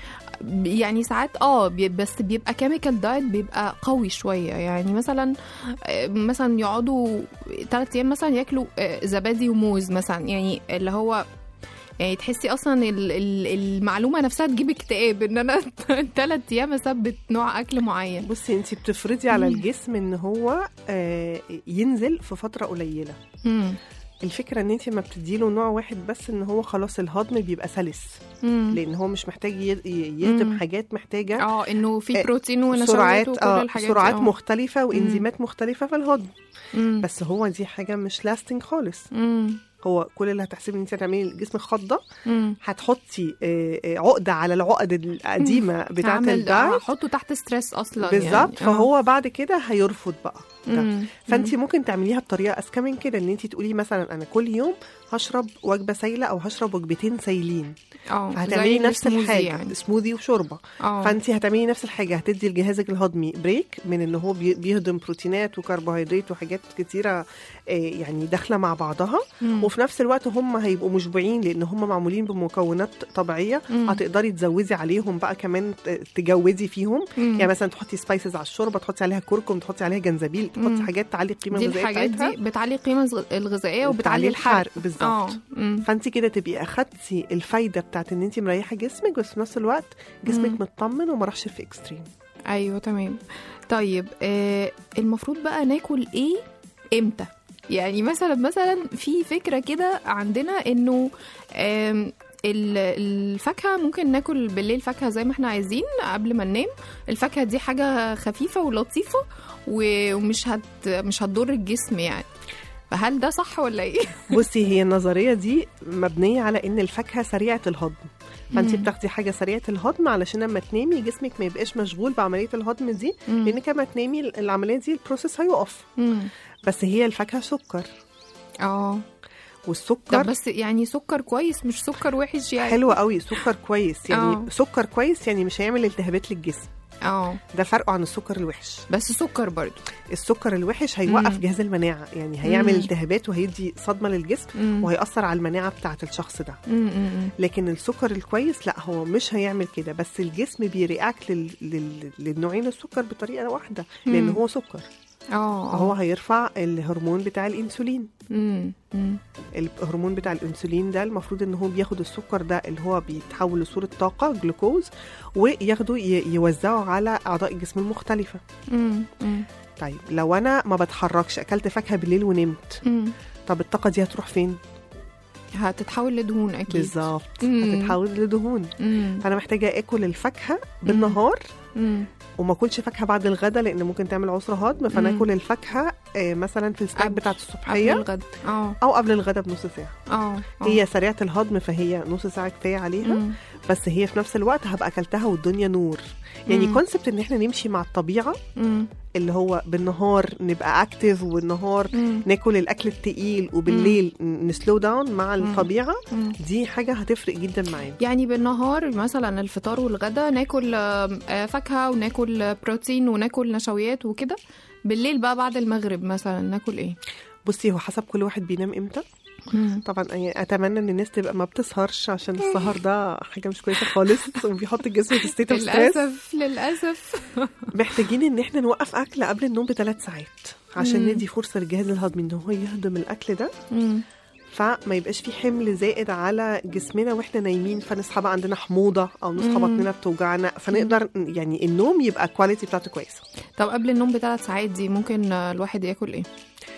يعني ساعات اه بي- بس بيبقى كيميكال دايت بيبقى قوي شويه يعني مثلا آه، مثلا يقعدوا ثلاث ايام مثلا ياكلوا آه، زبادي وموز مثلا يعني اللي هو يعني تحسي اصلا ال- ال- المعلومه نفسها تجيب اكتئاب ان انا ثلاث ايام اثبت نوع اكل معين بصي انت بتفرضي على مم. الجسم ان هو آه، ينزل في فتره قليله مم. الفكره ان انت ما بتديله نوع واحد بس ان هو خلاص الهضم بيبقى سلس مم. لان هو مش محتاج ي- ي- يهضم مم. حاجات محتاجه اه انه في آه، بروتين ونشويات سرعات وكل اه الحاجات سرعات دي. آه. مختلفه وانزيمات مختلفه في الهضم مم. بس هو دي حاجه مش لاستنج خالص مم. هو كل اللي هتحسبي ان انت هتعملي الجسم خضه مم. هتحطي آه، آه، عقده على العقد القديمه بتاعه هعمل- الدايت هحطه تحت ستريس اصلا بالظبط يعني. آه. فهو بعد كده هيرفض بقى ده مم. فانت ممكن تعمليها بطريقه اذكى من كده ان انت تقولي مثلا انا كل يوم هشرب وجبه سايله او هشرب وجبتين سايلين اه فهتعملي زي نفس السموزي الحاجه يعني. سموذي وشوربه اه فانت هتعملي نفس الحاجه هتدي لجهازك الهضمي بريك من ان هو بي- بيهضم بروتينات وكربوهيدرات وحاجات كتيره آه، يعني داخله مع بعضها مم. وفي نفس الوقت هم هيبقوا مشبعين لان هم معمولين بمكونات طبيعيه مم. هتقدري تزودي عليهم بقى كمان ت- تجودي فيهم مم. يعني مثلا تحطي سبايسز على الشوربه تحطي عليها كركم تحطي عليها جنزبيل تحطي مم. حاجات تعلي القيمه دي الغذائيه الحاجات بتاعتها دي بتعلي القيمه الغ- الغذائيه وبتعلي الحرق بالظبط اه مم. فانت كده تبقي اخدتي الفايده بتاعت ان انت مريحه جسمك بس في نفس الوقت جسمك مم. مطمن وما راحش في اكستريم ايوه تمام طيب آه المفروض بقى ناكل ايه امتى يعني مثلا مثلا في فكره كده عندنا انه آم، ال- الفاكهه ممكن ناكل بالليل فاكهه زي ما احنا عايزين قبل ما ننام الفاكهه دي حاجه خفيفه ولطيفه و- ومش هت مش هتضر الجسم يعني فهل ده صح ولا ايه بصي هي النظريه دي مبنيه على ان الفاكهه سريعه الهضم فانت مم. بتاخدي حاجه سريعه الهضم علشان لما تنامي جسمك ما يبقاش مشغول بعمليه الهضم دي مم. لان كما تنامي العمليه دي البروسيس هيقف مم. بس هي الفاكهه سكر اه طب والسكر بس يعني سكر كويس مش سكر وحش يعني حلو قوي سكر كويس يعني آه. سكر كويس يعني مش هيعمل التهابات للجسم اه ده فرقه عن السكر الوحش بس سكر برضو السكر الوحش هيوقف مم. جهاز المناعه يعني هيعمل مم. التهابات وهيدي صدمه للجسم مم. وهيأثر على المناعه بتاعه الشخص ده مم. مم. لكن السكر الكويس لا هو مش هيعمل كده بس الجسم بيرياكت لل... لل... للنوعين السكر بطريقه واحده لان مم. هو سكر اه فهو هيرفع الهرمون بتاع الانسولين مم. مم. الهرمون بتاع الانسولين ده المفروض ان هو بياخد السكر ده اللي هو بيتحول لصوره طاقه جلوكوز وياخده ي... يوزعه على اعضاء الجسم المختلفه مم. مم. طيب لو انا ما بتحركش اكلت فاكهه بالليل ونمت مم. طب الطاقه دي هتروح فين هتتحول لدهون اكيد بالظبط مم. هتتحول لدهون مم. فانا محتاجه اكل الفاكهه بالنهار مم. وما اكلش فاكهه بعد الغداء لان ممكن تعمل عسر هضم فانا مم. اكل الفاكهه آه، مثلا في السناك قبل- بتاعت قبل الصبحيه الغد اه او قبل الغداء بنص ساعه اه آه. هي سريعه الهضم فهي نص ساعه كفايه عليها مم. بس هي في نفس الوقت هبقى اكلتها والدنيا نور يعني مم. كونسبت ان احنا نمشي مع الطبيعه مم. اللي هو بالنهار نبقى اكتف والنهار مم. ناكل الاكل التقيل وبالليل نسلو داون مع الطبيعه مم. دي حاجه هتفرق جدا معانا يعني بالنهار مثلا الفطار والغدا ناكل آم، آه، فاكهه وناكل آه، بروتين وناكل نشويات وكده بالليل بقى بعد المغرب مثلا ناكل ايه بصي هو حسب كل واحد بينام امتى مم. طبعا يعني اتمنى ان الناس تبقى ما بتسهرش عشان السهر ده حاجه مش كويسه خالص وبيحط الجسم في ستيت اوف ستريس للاسف للاسف محتاجين ان احنا نوقف اكل قبل النوم بثلاث ساعات عشان مم. ندي فرصه للجهاز الهضمي ان هو يهضم الاكل ده مم. فما يبقاش في حمل زائد على جسمنا واحنا نايمين فنصحى بقى عندنا حموضه او نصحى مم. بطننا بتوجعنا فنقدر يعني النوم يبقى الكواليتي بتاعته كويسه طب قبل النوم بثلاث ساعات دي ممكن آه، الواحد ياكل ايه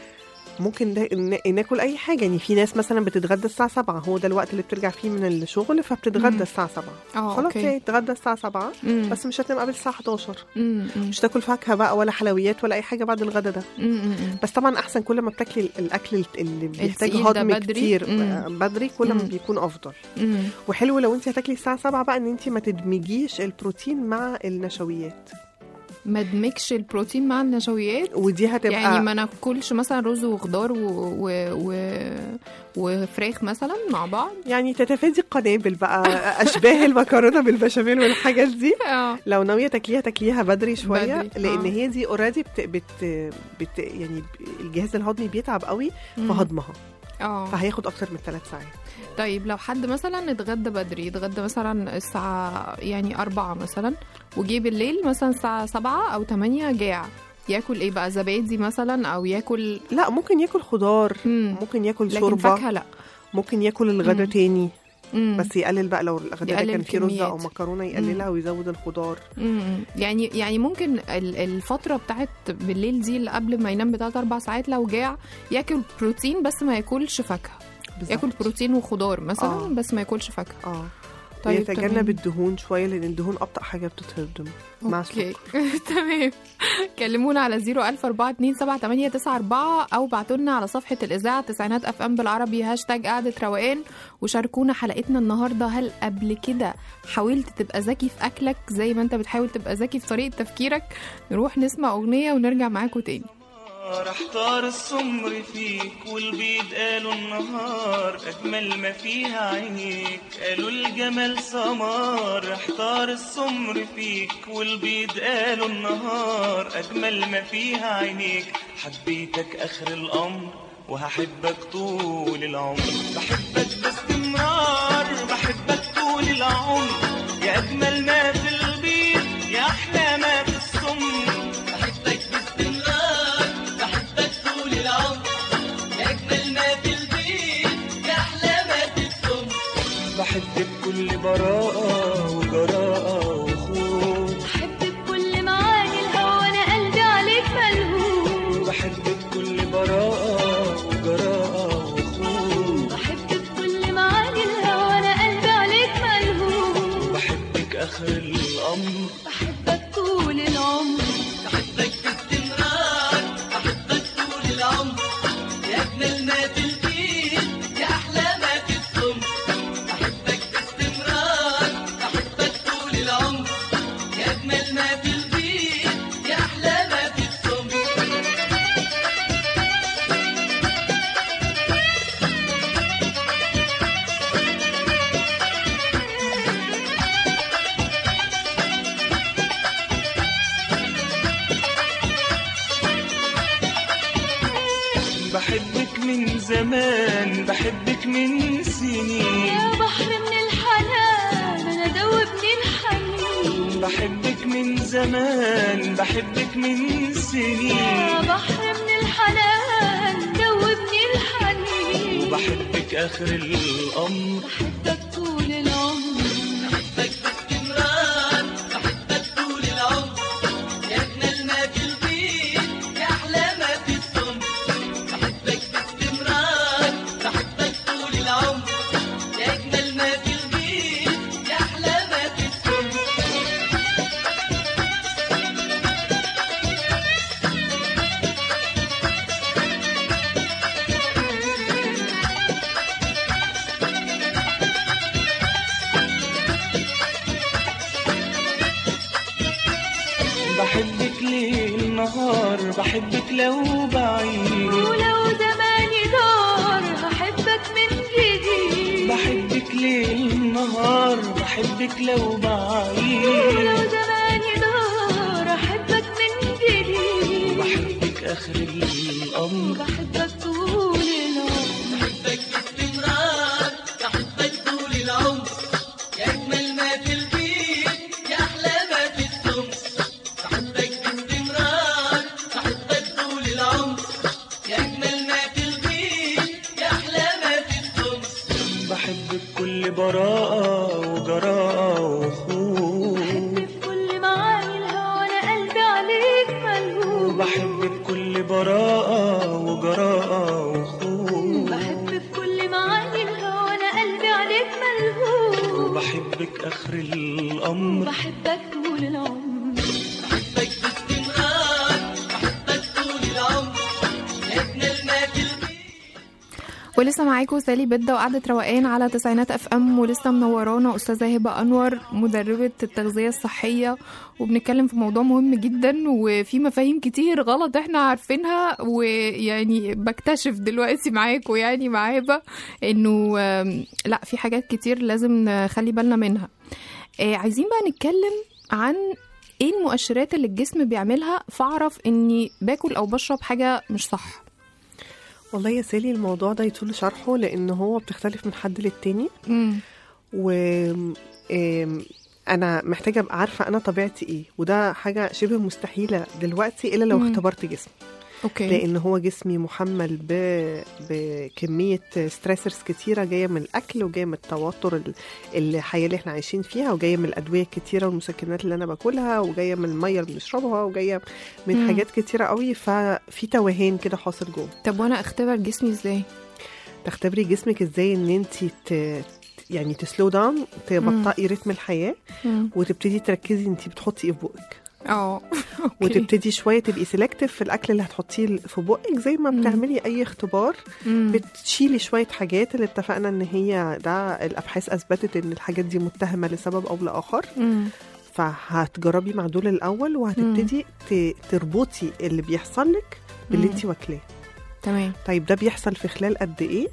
ممكن ده ن- ناكل اي حاجه يعني في ناس مثلا بتتغدى الساعه 7 هو ده الوقت اللي بترجع فيه من الشغل فبتتغدى مم. الساعه 7 اه خلاص اوكي هي تتغدى الساعه 7 مم. بس مش هتنام قبل الساعه 11 مم. مم. مش تاكل فاكهه بقى ولا حلويات ولا اي حاجه بعد الغدا ده مم. مم. بس طبعا احسن كل ما بتاكلي الاكل اللي بيحتاج التقيل ده هضم بدري. كتير مم. بدري كل ما مم. بيكون افضل مم. وحلو لو انت هتاكلي الساعه 7 بقى ان انت ما تدمجيش البروتين مع النشويات ما ادمجش البروتين مع النشويات ودي هتبقى يعني ما ناكلش مثلا رز وخضار و... و... و... وفراخ مثلا مع بعض يعني تتفادي القنابل بقى اشباه المكرونه بالبشاميل والحاجات دي اه لو ناويه تاكليها تاكليها بدري شويه بدري، لان آه. هي دي اوريدي بت, بت, بت يعني الجهاز الهضمي بيتعب قوي في هضمها اه فهياخد اكتر من ثلاث ساعات طيب لو حد مثلا اتغدى بدري اتغدى مثلا الساعة يعني أربعة مثلا وجي بالليل مثلا الساعة سبعة أو تمانية جاع ياكل ايه بقى زبادي مثلا أو ياكل لا ممكن ياكل خضار مم. ممكن ياكل لكن شوربه فاكهة لا ممكن ياكل الغدا مم. تاني مم. بس يقلل بقى لو الغدا ده يقلل كان فيه رز او الكميات. مكرونه يقللها ويزود الخضار مم. يعني يعني ممكن ال- الفترة بتاعت بالليل دي اللي قبل ما ينام بتلات أربع ساعات لو جاع ياكل بروتين بس ما ياكلش فاكهة بالظبط. ياكل بروتين وخضار مثلا آه. بس ما ياكلش فاكهة اه طيب، ويتجنب تمام. الدهون شويه لان الدهون ابطا حاجه بتتهضم مع اوكي السكر تمام كلمونا على 004278994 او بعتوا لنا على صفحه الاذاعه تسعينات اف ام بالعربي هاشتاج قعده روقان وشاركونا حلقتنا النهارده هل قبل كده حاولت تبقى ذكي في اكلك زي ما انت بتحاول تبقى ذكي في طريقه تفكيرك نروح نسمع اغنيه ونرجع معاكم تاني نار احتار السمر فيك والبيض قالوا النهار اجمل ما فيها عينيك قالوا الجمال سمار احتار السمر فيك والبيض قالوا النهار اجمل ما فيها عينيك حبيتك اخر الامر وهحبك طول العمر بحبك باستمرار بحبك طول العمر يا اجمل ما في البيض يا احلى ما في السمر بحبك باستمرار بحبك طول العمر يا اجمل ما في البيت يا احلى ما في السمر بحبك بكل براءة وجراءة وخوف بحب بكل معاني الهوى انا قلبي عليك ملهوف بحبك بكل براءة وجراءة وخوف بحب بكل معاني الهوى انا قلبي عليك ملهوف بحبك آخر الأمر بحبك طول العمر بحبك باستمرار بحبك طول العمر يا أجمل ما في البيت يا أحلى ما في السمر بحبك باستمرار بحبك طول العمر يا أجمل ما في البيت يا أحلى ما في السمر بحبك من زمان بحبك من سنين يا بحر من الحنان انا دوبني الحنين بحبك من زمان بحبك من سنين يا بحر من الحنان دوبني الحنين بحبك آخر الأمر بحبك طول العمر بحبك باستمرار بحبك طول العمر يا أجمل ما في البيت يا أحلى ما في السمر بحبك باستمرار بحبك طول العمر يا أجمل ما في البيت يا أحلى ما في السمر بحبك ليل نهار بحبك لو بعيد ولو زماني دار هحبك من جديد بحبك ليل نهار بحبك لو ولو بعيد زماني دار احبك من جديد بحبك آخر الأمر بحبك طول العمر بحبك باستمرار بحبك طول العمر يا أجمل ما في البيت يا أحلى ما في السمر بحبك باستمرار بحبك طول العمر يا أجمل ما في البيت يا أحلى ما في السمر بحبك بكل براءة وجراءة وخوف بحب في كل معاني الهوى انا قلبي عليك ملهوف بحبك بكل براءة وجراءة وخوف بحب في كل معاني الهوى انا قلبي عليك ملهوف بحبك آخر الأمر بحبك طول العمر بحبك باستمرار بحبك طول العمر يا أجمل ما في البيت ولسه معاكم سالي بدة وقعدة روقان على تسعينات اف ام ولسه منورانا استاذة هبة انور مدربة التغذية الصحية وبنتكلم في موضوع مهم جدا وفي مفاهيم كتير غلط احنا عارفينها ويعني بكتشف دلوقتي معاكم يعني مع هبة انه آم، لا في حاجات كتير لازم نخلي بالنا منها آه، عايزين بقى نتكلم عن ايه المؤشرات اللي الجسم بيعملها فاعرف اني باكل او بشرب حاجة مش صح والله يا سالي الموضوع ده يطول شرحه لان هو بتختلف من حد للتاني مم. و آم، انا محتاجه ابقى عارفه انا طبيعتي ايه وده حاجه شبه مستحيله دلوقتي الا لو مم. اختبرت جسمي اوكي لان هو جسمي محمل ب... بكميه ستريسرز كتيره جايه من الاكل وجايه من التوتر ال- الحياه اللي احنا عايشين فيها وجايه من الادويه الكتيره والمسكنات اللي انا باكلها وجايه من الميه اللي بنشربها وجايه من مم. حاجات كتيره قوي ففي توهان كده حاصل جوه طب وانا اختبر جسمي ازاي تختبري جسمك ازاي ان انت ت... يعني تسلو داون تبطئي رتم الحياه مم. وتبتدي تركزي انت بتحطي ايه في بقك اه أوكي. وتبتدي شويه تبقي سيلكتيف في الاكل اللي هتحطيه في بقك زي ما مم. بتعملي اي اختبار مم. بتشيلي شويه حاجات اللي اتفقنا ان هي ده الابحاث اثبتت ان الحاجات دي متهمه لسبب او لاخر مم. فهتجربي مع دول الاول وهتبتدي ت- تربطي اللي بيحصل لك باللي مم. انت واكلاه تمام طيب ده بيحصل في خلال قد ايه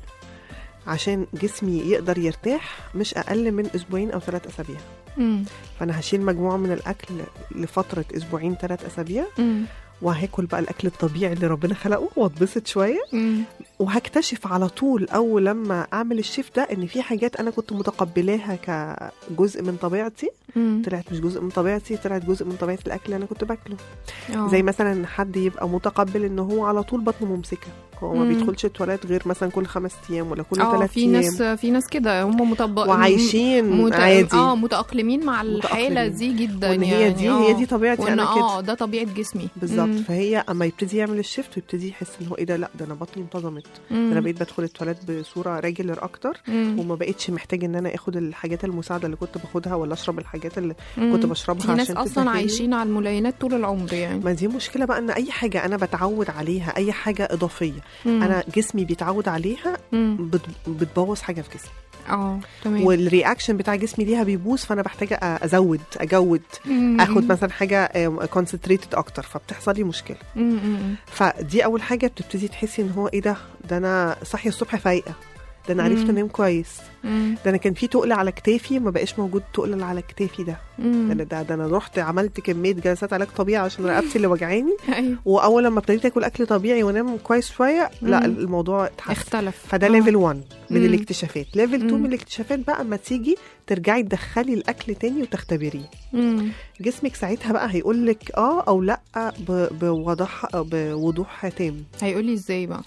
عشان جسمي يقدر يرتاح مش اقل من اسبوعين او ثلاث اسابيع مم. فانا هشيل مجموعه من الاكل لفتره اسبوعين ثلاث اسابيع مم. وهاكل بقى الاكل الطبيعي اللي ربنا خلقه واتبسط شويه مم. وهكتشف على طول اول لما اعمل الشيفت ده ان في حاجات انا كنت متقبلاها كجزء من طبيعتي مم. طلعت مش جزء من طبيعتي طلعت جزء من طبيعه الاكل اللي انا كنت باكله آه. زي مثلا إن حد يبقى متقبل ان هو على طول بطنه ممسكه هو ما مم. بيدخلش التواليت غير مثلا كل خمس ايام ولا كل اه ثلاث في ايام ناس في ناس كده هم مطبق وعايشين مت... عادي اه متأقلمين مع الحالة متأقلمين. دي جدا وان هي يعني دي آه. هي دي طبيعتي وان انا اه كده ده طبيعة جسمي بالظبط مم. فهي اما يبتدي يعمل الشيفت ويبتدي يحس ان هو ايه ده لا ده انا بطني انتظمت ده مم. انا بقيت بدخل التواليت بصوره ريجولر اكتر مم. وما بقتش محتاج ان انا اخد الحاجات المساعده اللي كنت باخدها ولا اشرب الحاجات اللي مم. كنت بشربها في ناس عشان اصلا تسهلي. عايشين على الملينات طول العمر يعني ما دي مشكله بقى ان اي حاجه انا بتعود عليها اي حاجه اضافيه مم. انا جسمي بيتعود عليها مم. بت- بتبوظ حاجه في جسمي اه تمام والرياكشن بتاع جسمي ليها بيبوظ فانا بحتاج أ- ازود اجود مم. اخد مثلا حاجه كونسنتريتد اكتر فبتحصل لي مشكله مم. مم. فدي اول حاجه بتبتدي تحسي ان هو ايه ده ده انا صاحيه الصبح فايقه ده انا عرفت مم. انام كويس مم. ده انا كان في تقل على كتافي ما بقاش موجود تقل اللي على كتافي ده ده مم. انا ده, ده انا رحت عملت كميه جلسات علاج طبيعي عشان رقبتي اللي وجعاني ايوه واول لما ابتديت اكل اكل طبيعي وانام كويس شويه لا مم. الموضوع اتحسن اختلف فده آه. ليفل 1 من مم. الاكتشافات ليفل 2 مم. من الاكتشافات بقى اما تيجي ترجعي تدخلي الاكل تاني وتختبريه مم. جسمك ساعتها بقى هيقول لك اه او لا ب- بوضوح بوضوح تام هيقولي ازاي بقى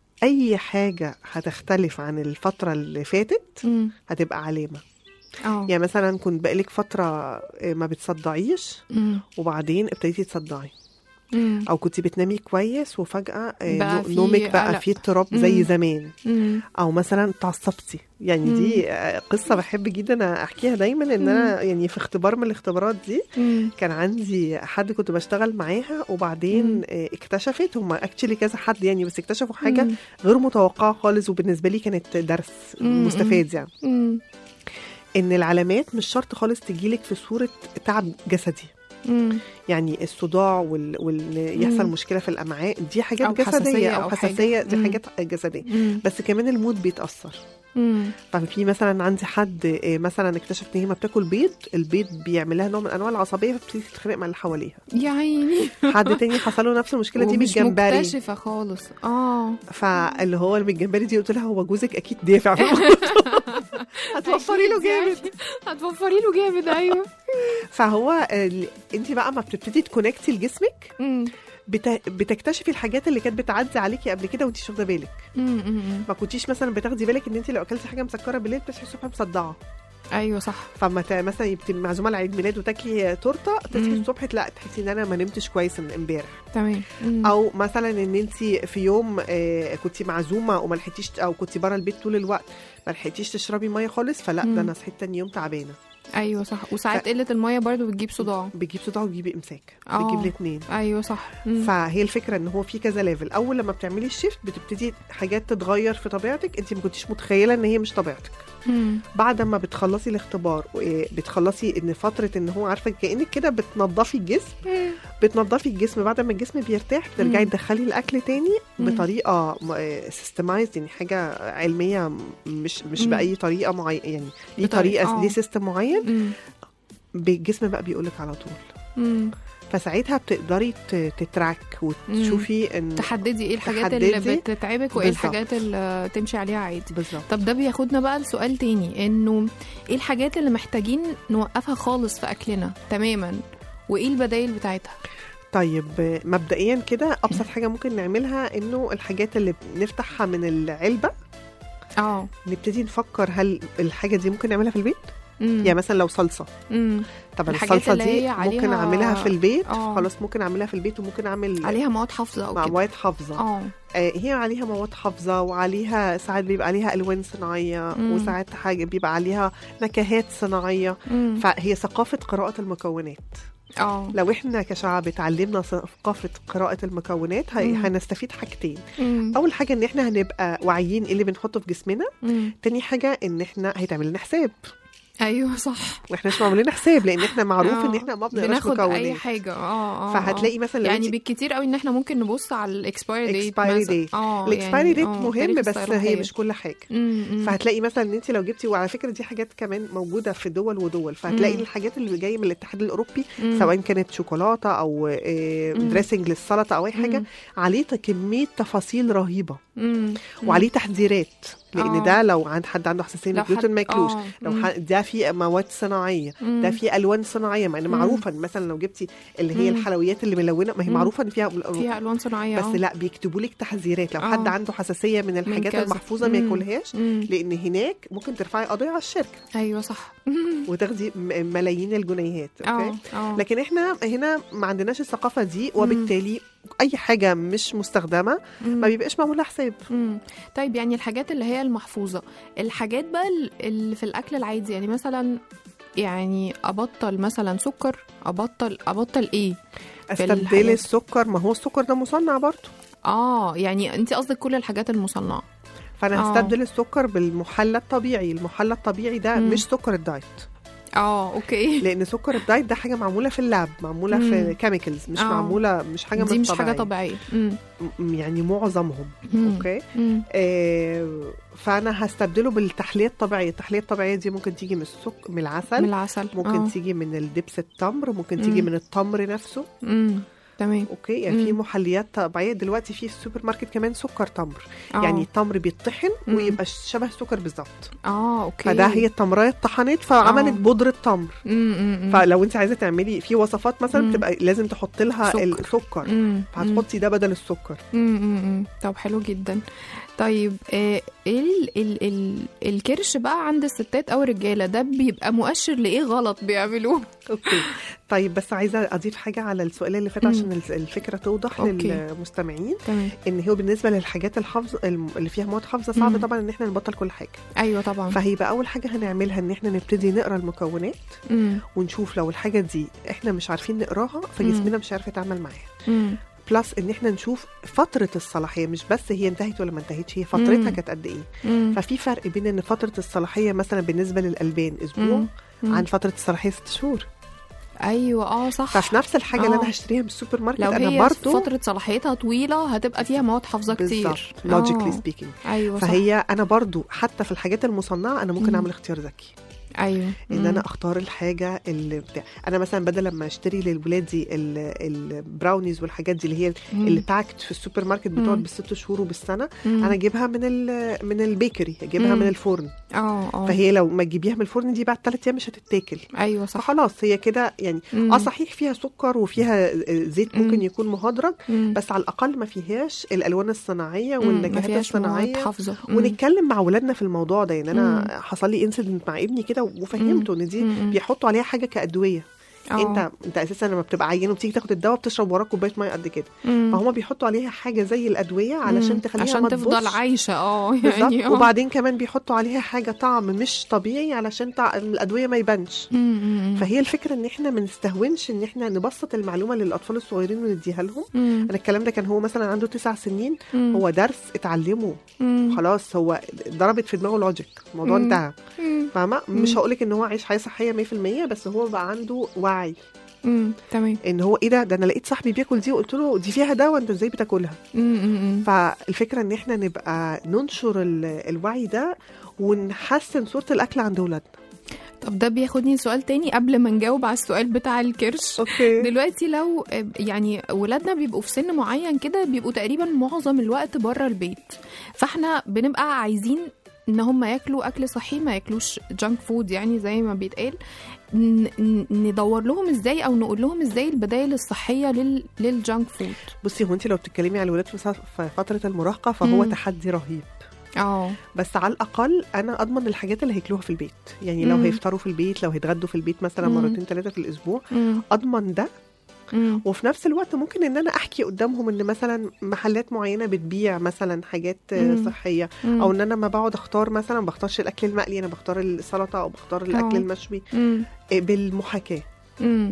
اي حاجه هتختلف عن الفتره اللي فاتت مم. هتبقى علامه اه يعني مثلا كنت بقالك فتره آه، ما بتصدعيش مم. وبعدين ابتديتي تصدعي مم. او كنت بتنامي كويس وفجاه آه، بقى نو- في نومك بقى قلق. فيه اضطراب زي مم. زمان مم. او مثلا تعصبتي يعني دي آه، قصه بحب جدا احكيها دايما ان انا يعني في اختبار من الاختبارات دي مم. كان عندي حد كنت بشتغل معاها وبعدين مم. آه، اكتشفت هم اكشلي كذا حد يعني بس اكتشفوا حاجه مم. غير متوقعه خالص وبالنسبه لي كانت درس مم. مستفاد يعني مم. ان العلامات مش شرط خالص تجيلك في صوره تعب جسدي مم. يعني الصداع وال... وال... يحصل مم. مشكله في الامعاء دي حاجات أو جسديه حساسية او أو حاجة. حساسيه دي مم. حاجات جسديه مم. بس كمان المود بيتاثر مم. ففي مثلا عندي حد آه، مثلا اكتشفت ان هي ما بتاكل بيض البيض بيعمل لها نوع من انواع العصبيه فبتبتدي تتخانق مع اللي حواليها يا عيني حد تاني حصل له نفس المشكله دي ومش بالجمبري مكتشفة خالص اه فاللي هو اللي بالجمبري دي قلت لها هو جوزك اكيد دافع في الموضوع. هتوفري له أكيد يعني. جامد هتوفري له جامد ايوه فهو انت بقى ما بتبتدي تكونكتي لجسمك مم. بت... بتكتشفي الحاجات اللي كانت بتعدي عليكي قبل كده وانت مش واخده بالك مم. مم. ما كنتيش مثلا بتاخدي بالك ان انت لو اكلتي حاجه مسكره بالليل بتصحي الصبح مصدعه ايوه صح فما ت... مثلا يبقى معزومه على عيد ميلاد وتاكلي تورته تصحي مم. الصبح لا تحسي ان انا ما نمتش كويس امبارح تمام مم. او مثلا ان انت في يوم آه، كنت معزومه وما لحقتيش او كنت بره البيت طول الوقت ما لحقتيش تشربي ميه خالص فلا مم. ده انا صحيت تاني يوم تعبانه ايوه صح وساعات ف- قله الميه برضو بتجيب صداع بتجيب صداع وتجيبي امساك آه. بتجيب الاثنين ايوه صح مم. فهي الفكره ان هو في كذا ليفل اول لما بتعملي الشيفت بتبتدي حاجات تتغير في طبيعتك انت ما كنتيش متخيله ان هي مش طبيعتك مم. بعد ما بتخلصي الاختبار وبتخلصي ان فتره ان هو عارفه كانك كده بتنظفي الجسم بتنظفي الجسم بعد ما الجسم بيرتاح بترجعي مم. تدخلي الاكل تاني مم. بطريقه سيستمايزد يعني حاجه علميه مش مش مم. باي طريقه معينه يعني ليه بطريقة- طريقه آه. ليه سيستم معين مم. الجسم بقى بيقولك على طول مم. فساعتها بتقدري ت- تتراك وتشوفي ان تحددي ايه الحاجات اللي تحددي. بتتعبك وايه بالظبط. الحاجات اللي تمشي عليها عادي بالظبط طب ده بياخدنا بقى لسؤال تاني انه ايه الحاجات اللي محتاجين نوقفها خالص في اكلنا تماما وايه البدايل بتاعتها طيب مبدئيا كده ابسط حاجه ممكن نعملها انه الحاجات اللي بنفتحها من العلبه اه نبتدي نفكر هل الحاجه دي ممكن نعملها في البيت مم. يعني مثلا لو صلصه مم. طب الحاجات الصلصه اللي دي هي عليها- ممكن اعملها في البيت آه. خلاص ممكن اعملها في البيت وممكن اعمل عليها مواد حافظه او مع كده مواد حافظه اه آه هي عليها مواد حافظه وعليها ساعات بيبقى عليها الوان صناعيه مم. وساعات حاجه بيبقى عليها نكهات صناعيه مم. فهي ثقافه قراءه المكونات اه لو احنا كشعب اتعلمنا ثقافه قراءه المكونات هي- مم. هنستفيد حاجتين مم. اول حاجه ان احنا هنبقى واعيين ايه اللي بنحطه في جسمنا مم. تاني حاجه ان احنا هيتعمل لنا حساب ايوه صح واحنا مش معمولين حساب لان احنا معروف ان آه. احنا ما بنقراش بناخد اي مكونات حاجه اه اه فهتلاقي مثلا لو يعني انت- بالكتير قوي ان احنا ممكن نبص على الاكسبايري ديت اكسبايري ديت اه الاكسبايري ديت آه، مهم تاريخ بس هي الصلاحية. مش كل حاجه مم، مم. فهتلاقي مثلا ان انت لو جبتي وعلى فكره دي حاجات كمان موجوده في دول ودول فهتلاقي مم. الحاجات اللي جايه من الاتحاد الاوروبي مم. سواء كانت شوكولاته او آه، مم. دريسنج للسلطه او اي حاجه مم. عليه كميه تفاصيل رهيبه مم. وعليه تحذيرات لان آه. ده لو عند حد عنده حساسيه من لو الجلوتين حد- ما ياكلوش آه. لو مم. ح- ده فيه مواد صناعيه مم. ده فيه الوان صناعيه مع ان مم. معروفه إن مثلا لو جبتي اللي هي مم. الحلويات اللي ملونه ما هي مم. معروفه ان فيها فيها الوان صناعيه بس آه. لا بيكتبوا لك تحذيرات لو آه. حد عنده حساسيه من الحاجات كذا. المحفوظه ما مم. ياكلهاش مم. لان هناك ممكن ترفعي قضيه على الشركه ايوه صح وتاخدي م- ملايين الجنيهات اه اوكي اه لكن احنا هنا ما عندناش الثقافه دي وبالتالي اي حاجه مش مستخدمه مم. ما بيبقاش معمول لها حساب مم. طيب يعني الحاجات اللي هي المحفوظة الحاجات بقى ال- اللي في الأكل العادي يعني مثلا يعني أبطل مثلا سكر أبطل أبطل إيه؟ في استبدلي الحاجات. السكر ما هو السكر ده مصنع برضه آه يعني أنت قصدك كل الحاجات المصنعة فانا آه. هستبدل السكر بالمحلى الطبيعي المحلى الطبيعي ده مم. مش سكر الدايت آه أوكي لان سكر الدايت ده حاجه معموله في اللاب معموله مم. في كيميكالز مش آه. معموله مش حاجه دي من مش حاجة طبيعية. طبيعية مم. م- يعني معظمهم مم. اوكي مم. آه فانا هستبدله بالتحليه الطبيعيه التحليه الطبيعيه دي ممكن تيجي من السك من العسل من العسل ممكن آه. تيجي من الدبس التمر ممكن تيجي مم. من التمر نفسه مم. تمام اوكي يعني في مم. محليات طبيعيه دلوقتي في السوبر ماركت كمان سكر تمر آه. يعني التمر بيطحن مم. ويبقى شبه السكر بالظبط آه أوكي فده هي التمريه اتطحنت فعملت آه. بودره تمر مم. مم. مم. فلو انت عايزه تعملي في وصفات مثلا مم. بتبقى لازم تحط لها سكر. السكر مم. مم. فهتحطي ده بدل السكر مم، مم، مم. طب حلو جدا طيب آه، ايه ال ال ال الكرش بقى عند الستات او الرجاله ده بيبقى مؤشر لايه غلط بيعملوه اوكي طيب بس عايزه اضيف حاجه على السؤال اللي فات مم. عشان الف- الفكره توضح أوكي. للمستمعين تمام ان هو بالنسبه للحاجات الحافظه الم- اللي فيها مواد حافظه صعب مم. طبعا ان احنا نبطل كل حاجه ايوه طبعا فهيبقى اول حاجه هنعملها ان احنا نبتدي نقرا المكونات مم. ونشوف لو الحاجه دي احنا مش عارفين نقراها فجسمنا مش عارف يتعامل معاها مم. بلس ان احنا نشوف فتره الصلاحيه مش بس هي انتهت ولا ما انتهتش هي فترتها مم. كانت قد ايه مم. ففي فرق بين ان فتره الصلاحيه مثلا بالنسبه للالبان اسبوع مم. مم. عن فتره الصلاحيه ست شهور ايوه اه صح ففي نفس الحاجه اللي آه. انا هشتريها من السوبر ماركت لو انا هي برضو فتره صلاحيتها طويله هتبقى فيها مواد حافظه بالظبط كتير لوجيكلي آه. سبيكينج ايوه صح فهي انا برضو حتى في الحاجات المصنعه انا ممكن مم. اعمل اختيار ذكي ايوه ان مم. انا اختار الحاجه اللي بتاع انا مثلا بدل لما اشتري لولادي ال- البراونيز والحاجات دي اللي هي مم. اللي باكت في السوبر ماركت بتقعد مم. بالست شهور وبالسنه مم. انا اجيبها من ال من البيكري اجيبها مم. من الفرن اه اه فهي لو ما تجيبيها من الفرن دي بعد ثلاث ايام مش هتتاكل ايوه صح فخلاص هي كده يعني مم. اه صحيح فيها سكر وفيها زيت ممكن مم. يكون مهدرج مم. بس على الاقل ما فيهاش الالوان الصناعيه مم. ما والنكهات فيهاش مواد الصناعيه حافظه مم. ونتكلم مع ولادنا في الموضوع ده يعني انا مم. حصل لي انسيدنت مع ابني كده وفهمته ان دي مم. بيحطوا عليها حاجه كادويه آه. انت انت اساسا لما بتبقى عيان وبتيجي تاخد الدواء بتشرب وراه كوبايه ميه قد كده مم. فهم بيحطوا عليها حاجه زي الادويه علشان مم. تخليها عشان ما تفضل تبوظش. عايشه اه بالظبط يعني آه. وبعدين كمان بيحطوا عليها حاجه طعم مش طبيعي علشان طع... الادويه ما يبانش مم. مم. فهي الفكره ان احنا ما نستهونش ان احنا نبسط المعلومه للاطفال الصغيرين ونديها لهم مم. انا الكلام ده كان هو مثلا عنده تسع سنين مم. هو درس اتعلمه مم. خلاص هو ضربت في دماغه لوجيك الموضوع مم. انتهى مم. فاهمه مش هقولك ان هو عايش حياه صحيه 100% بس هو بقى عنده وعي مم. تمام ان هو ايه ده ده انا لقيت صاحبي بياكل دي وقلت له دي فيها دواء انت ازاي بتاكلها مم. مم. فالفكره ان احنا نبقى ننشر ال- الوعي ده ونحسن صوره الاكل عند اولادنا طب ده بياخدني لسؤال تاني قبل ما نجاوب على السؤال بتاع الكرش اوكي دلوقتي لو يعني ولادنا بيبقوا في سن معين كده بيبقوا تقريبا معظم الوقت بره البيت فاحنا بنبقى عايزين ان هم ياكلوا اكل صحي ما ياكلوش جانك فود يعني زي ما بيتقال ن- ن- ندور لهم ازاي او نقول لهم ازاي البدائل الصحيه لل للجانك فود بصي هو انت لو بتتكلمي على الولاد في صف- في فتره المراهقه فهو مم. تحدي رهيب اه بس على الاقل انا اضمن الحاجات اللي هياكلوها في البيت يعني لو مم. هيفطروا في البيت لو هيتغدوا في البيت مثلا مم. مرتين ثلاثه في الاسبوع مم. اضمن ده مم. وفي نفس الوقت ممكن ان انا احكي قدامهم ان مثلا محلات معينه بتبيع مثلا حاجات آه، مم. صحيه مم. او ان انا لما بقعد اختار مثلا ما بختارش الاكل المقلي انا بختار السلطه او بختار الاكل آه. المشوي مم. آه، بالمحاكاه مم.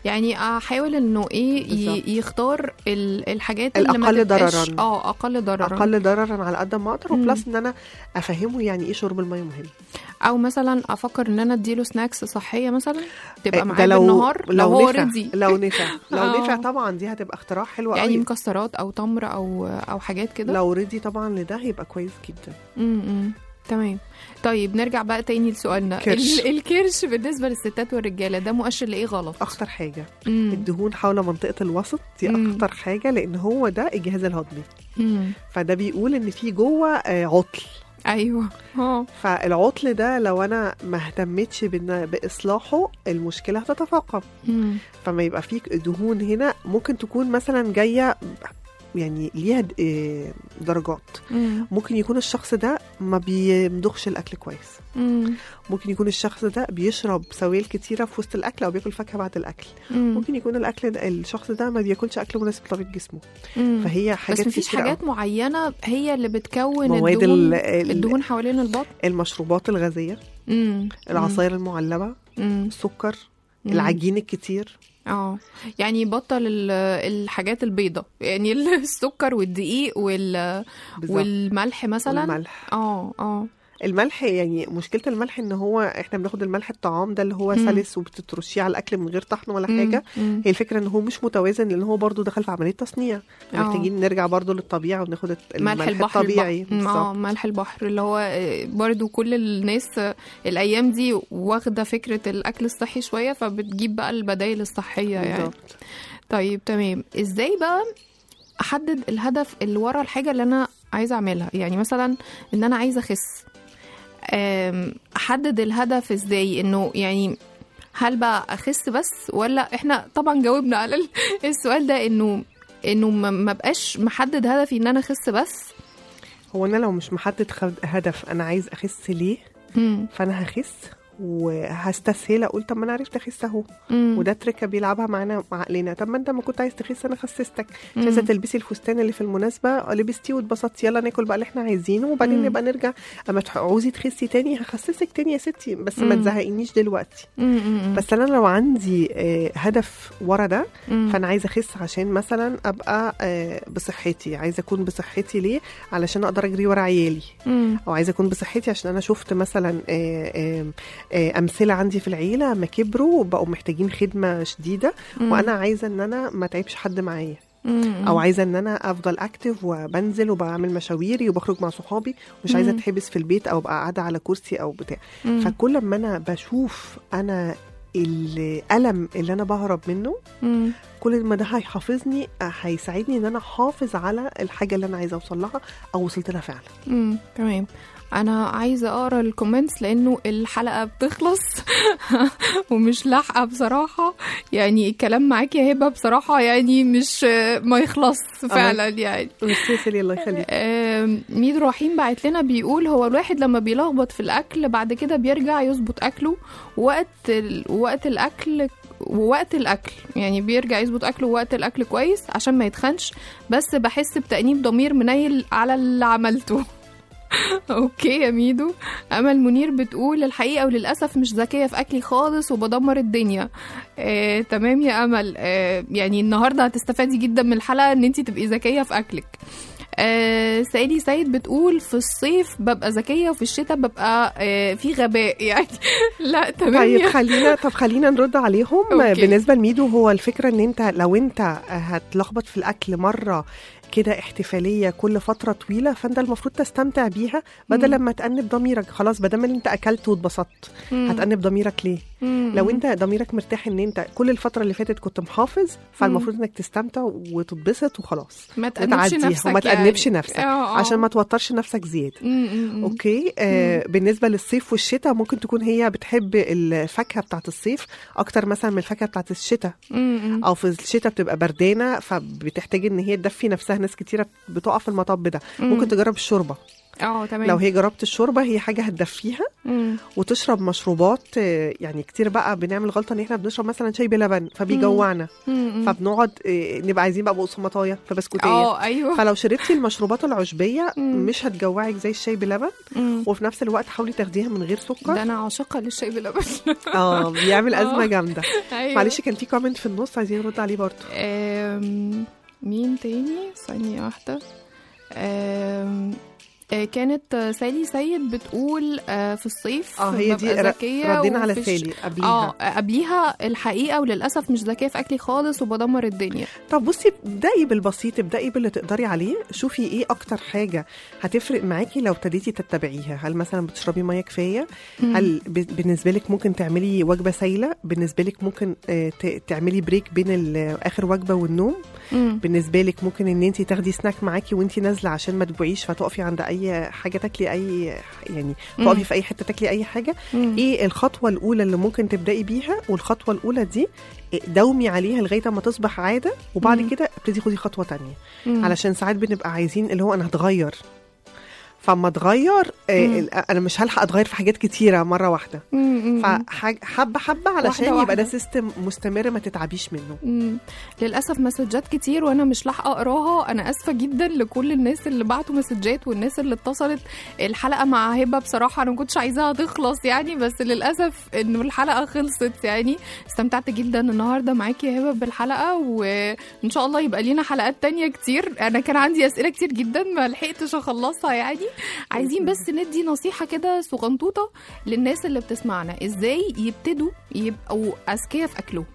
يعني احاول انه ايه ي- بالظبط. يختار ال- الحاجات اللي ما الأقل تبقاش- ضرراً. اه اقل ضررا اقل ضررا على قد ما اقدر مم. وبلس ان انا افهمه يعني ايه شرب الميه مهم او مثلا افكر ان انا اديله سناكس صحيه مثلا تبقى ده معاه لو بالنهار لو, هو نفع ريدي لو نفع لو آه. نفع طبعا دي هتبقى اختراع حلو يعني قوي مكسرات او تمر او او حاجات كده لو ريدي طبعا لده هيبقى كويس جدا امم تمام طيب نرجع بقى تاني لسؤالنا كرش. ال- الكرش بالنسبه للستات والرجاله ده مؤشر لايه غلط اخطر حاجه مم. الدهون حول منطقه الوسط دي مم. اخطر حاجه لان هو ده الجهاز الهضمي مم. فده بيقول ان في جوه آه، عطل ايوه اه فالعطل ده لو انا ما اهتمتش بإن- باصلاحه المشكله هتتفاقم مم. فما يبقى فيك دهون هنا ممكن تكون مثلا جايه يعني ليها د- إيه درجات مم. ممكن يكون الشخص ده ما بيمضغش الاكل كويس مم. ممكن يكون الشخص ده بيشرب سوائل كتيره في وسط الاكل او بياكل فاكهه بعد الاكل مم. ممكن يكون الاكل ده الشخص ده ما بياكلش اكل مناسب لطبيعه جسمه مم. فهي حاجات بس مفيش كتيرة أوي. حاجات معينه هي اللي بتكون مواد الدهون ال- ال- الدهون حوالين البطن المشروبات الغازيه مم. العصاير المعلبه مم. السكر مم. العجين الكتير اه يعني بطل ال- الحاجات البيضة يعني السكر والدقيق وال... بالظبط والملح مثلا والملح اه اه الملح يعني مشكله الملح ان هو احنا بناخد الملح الطعام ده اللي هو مم. سلس وبتترشيه على الاكل من غير طحن ولا مم. حاجه مم. هي الفكره ان هو مش متوازن لان هو برضو دخل في عمليه تصنيع آه. محتاجين نرجع برضو للطبيعه وناخد الت- ملح الملح البحر الطبيعي البحر. مم، اه بالظبط ملح البحر اللي هو آه، برضو كل الناس آه، الايام دي واخده فكره الاكل الصحي شويه فبتجيب بقى البدائل الصحيه يعني بالظبط طيب تمام ازاي بقى احدد الهدف اللي ورا الحاجه اللي انا عايزه اعملها يعني مثلا ان انا عايزه اخس أم، احدد الهدف ازاي انه يعني هل بقى اخس بس ولا احنا طبعا جاوبنا على ال- السؤال ده انه انه ما ما بقاش محدد هدفي ان انا اخس بس هو انا لو مش محدد خد- هدف انا عايز اخس ليه مم. فانا هخس وهستسهل اقول طب ما انا عرفت اخس اهو مم. وده تركه بيلعبها معانا مع عقلنا طب ما انت ما كنت عايز تخس انا خسستك مش مم. عايزه تلبسي الفستان اللي في المناسبه لبستيه واتبسطتي يلا ناكل بقى اللي احنا عايزينه وبعدين مم. نبقى نرجع اما تعوزي تخسي تاني هخسسك تاني يا ستي بس ما مم. تزهقينيش دلوقتي مم. مم. بس انا لو عندي آه، هدف ورا ده مم. فانا عايزه اخس عشان مثلا ابقى آه، بصحتي عايزه اكون بصحتي ليه علشان اقدر اجري ورا عيالي مم. او عايزه اكون بصحتي عشان انا شفت مثلا آه، آه، آه، امثله عندي في العيله ما كبروا وبقوا محتاجين خدمه شديده مم. وانا عايزه ان انا ما تعبش حد معايا مم. او عايزه ان انا افضل اكتف وبنزل وبعمل مشاويري وبخرج مع صحابي مش عايزه مم. اتحبس في البيت او ابقى قاعده على كرسي او بتاع مم. فكل ما انا بشوف انا الالم اللي انا بهرب منه مم. كل ما ده هيحافظني هيساعدني ان انا احافظ على الحاجه اللي انا عايزه اوصل لها او وصلت لها فعلا امم تمام انا عايزه اقرا الكومنتس لانه الحلقه بتخلص ومش لاحقه بصراحه يعني الكلام معاك يا هبه بصراحه يعني مش ما يخلص فعلا يعني ميرسي يا سيلي الله يخليك آم، ميدو رحيم بعت لنا بيقول هو الواحد لما بيلخبط في الاكل بعد كده بيرجع يظبط اكله وقت ال... وقت الاكل ووقت الاكل يعني بيرجع يظبط اكله وقت الاكل كويس عشان ما يتخنش بس بحس بتأنيب ضمير منيل على اللي عملته اوكي يا ميدو امل منير بتقول الحقيقه وللاسف مش ذكيه في اكلي خالص وبدمر الدنيا آه، تمام يا امل آه، يعني النهارده هتستفادي جدا من الحلقه ان انت تبقي ذكيه في اكلك آه سالي سيد بتقول في الصيف ببقى ذكيه وفي الشتاء ببقى آه في غباء يعني لا تمام طيب يا- خلينا طب خلينا نرد عليهم أوكي. بالنسبه لميدو هو الفكره ان انت لو انت هتلخبط في الاكل مره كده احتفاليه كل فتره طويله فانت المفروض تستمتع بيها بدل مم. لما تأنب ضميرك خلاص بدل ما انت اكلت واتبسطت مم. هتأنب ضميرك ليه مم. لو انت ضميرك مرتاح ان انت كل الفتره اللي فاتت كنت محافظ فالمفروض انك تستمتع وتتبسط وخلاص ما تأنبش وتعديها نفسك وما تأنبش يعني. نفسك آه، آه. عشان ما توترش نفسك زياده مم، مم، مم. اوكي آه بالنسبه للصيف والشتاء ممكن تكون هي بتحب الفاكهه بتاعت الصيف اكتر مثلا من الفاكهه بتاعت الشتاء مم، مم. او في الشتاء بتبقى بردانه فبتحتاج ان هي تدفي نفسها ناس كتيره بتقع في المطب ده ممكن تجرب الشوربه اه تمام لو هي جربت الشوربه هي حاجه هتدفيها مم. وتشرب مشروبات آه، يعني كتير بقى بنعمل غلطه ان احنا بنشرب مثلا شاي بلبن فبيجوعنا مم. فبنقعد آه، نبقى عايزين بقى بقسماطايه فبسكوتيه اه ايوه فلو شربتي المشروبات العشبيه مم. مش هتجوعك زي الشاي بلبن مم. وفي نفس الوقت حاولي تاخديها من غير ده سكر انا عاشقه للشاي بلبن اه بيعمل ازمه آه. جامده أيوة. معلش كان في كومنت في النص عايزين نرد عليه برضه آم، مين تاني ثانية واحدة آم، آه، كانت آه، سالي سيد بتقول آه، في الصيف اه هي دي ببقى ر- ذكية ردينا على وفي الش- سالي قبليها اه قبليها الحقيقة وللأسف مش ذكية في أكلي خالص وبدمر الدنيا طب بصي ابدأي بالبسيط ابدأي باللي تقدري عليه شوفي ايه اكتر حاجة هتفرق معاكي لو ابتديتي تتبعيها هل مثلا بتشربي مية كفاية هل ب- بالنسبة لك ممكن تعملي وجبة سايلة بالنسبة لك ممكن آه، ت- تعملي بريك بين ال- اخر وجبة والنوم مم. بالنسبة لك ممكن ان انت تاخدي سناك معاكي وانت نازلة عشان ما تجوعيش فتقفي عند اي حاجة تاكلي اي يعني مم. تقفي في اي حتة تاكلي اي حاجة مم. ايه الخطوه الاولى اللي ممكن تبداي بيها والخطوه الاولى دي دومي عليها لغايه ما تصبح عاده وبعد مم. كده ابتدي خدي خطوه تانية مم. علشان ساعات بنبقى عايزين اللي هو انا هتغير فاما اتغير آه، مم. ال- انا مش هلحق اتغير في حاجات كتيره مره واحده مم. مم. فحبه حبه علشان واحدة يبقى واحدة. ده سيستم مستمر ما تتعبيش منه مم. للاسف مسجات كتير وانا مش لاحقه اقراها انا اسفه جدا لكل الناس اللي بعتوا مسجات والناس اللي اتصلت الحلقه مع هبه بصراحه انا ما كنتش عايزاها تخلص يعني بس للاسف انه الحلقه خلصت يعني استمتعت جدا النهارده معاكي يا هبه بالحلقه وان شاء الله يبقى لينا حلقات تانية كتير انا كان عندي اسئله كتير جدا ما لحقتش اخلصها يعني عايزين بس ندي نصيحه كده صغنطوطه للناس اللي بتسمعنا ازاي يبتدوا يبقوا اذكياء في اكلهم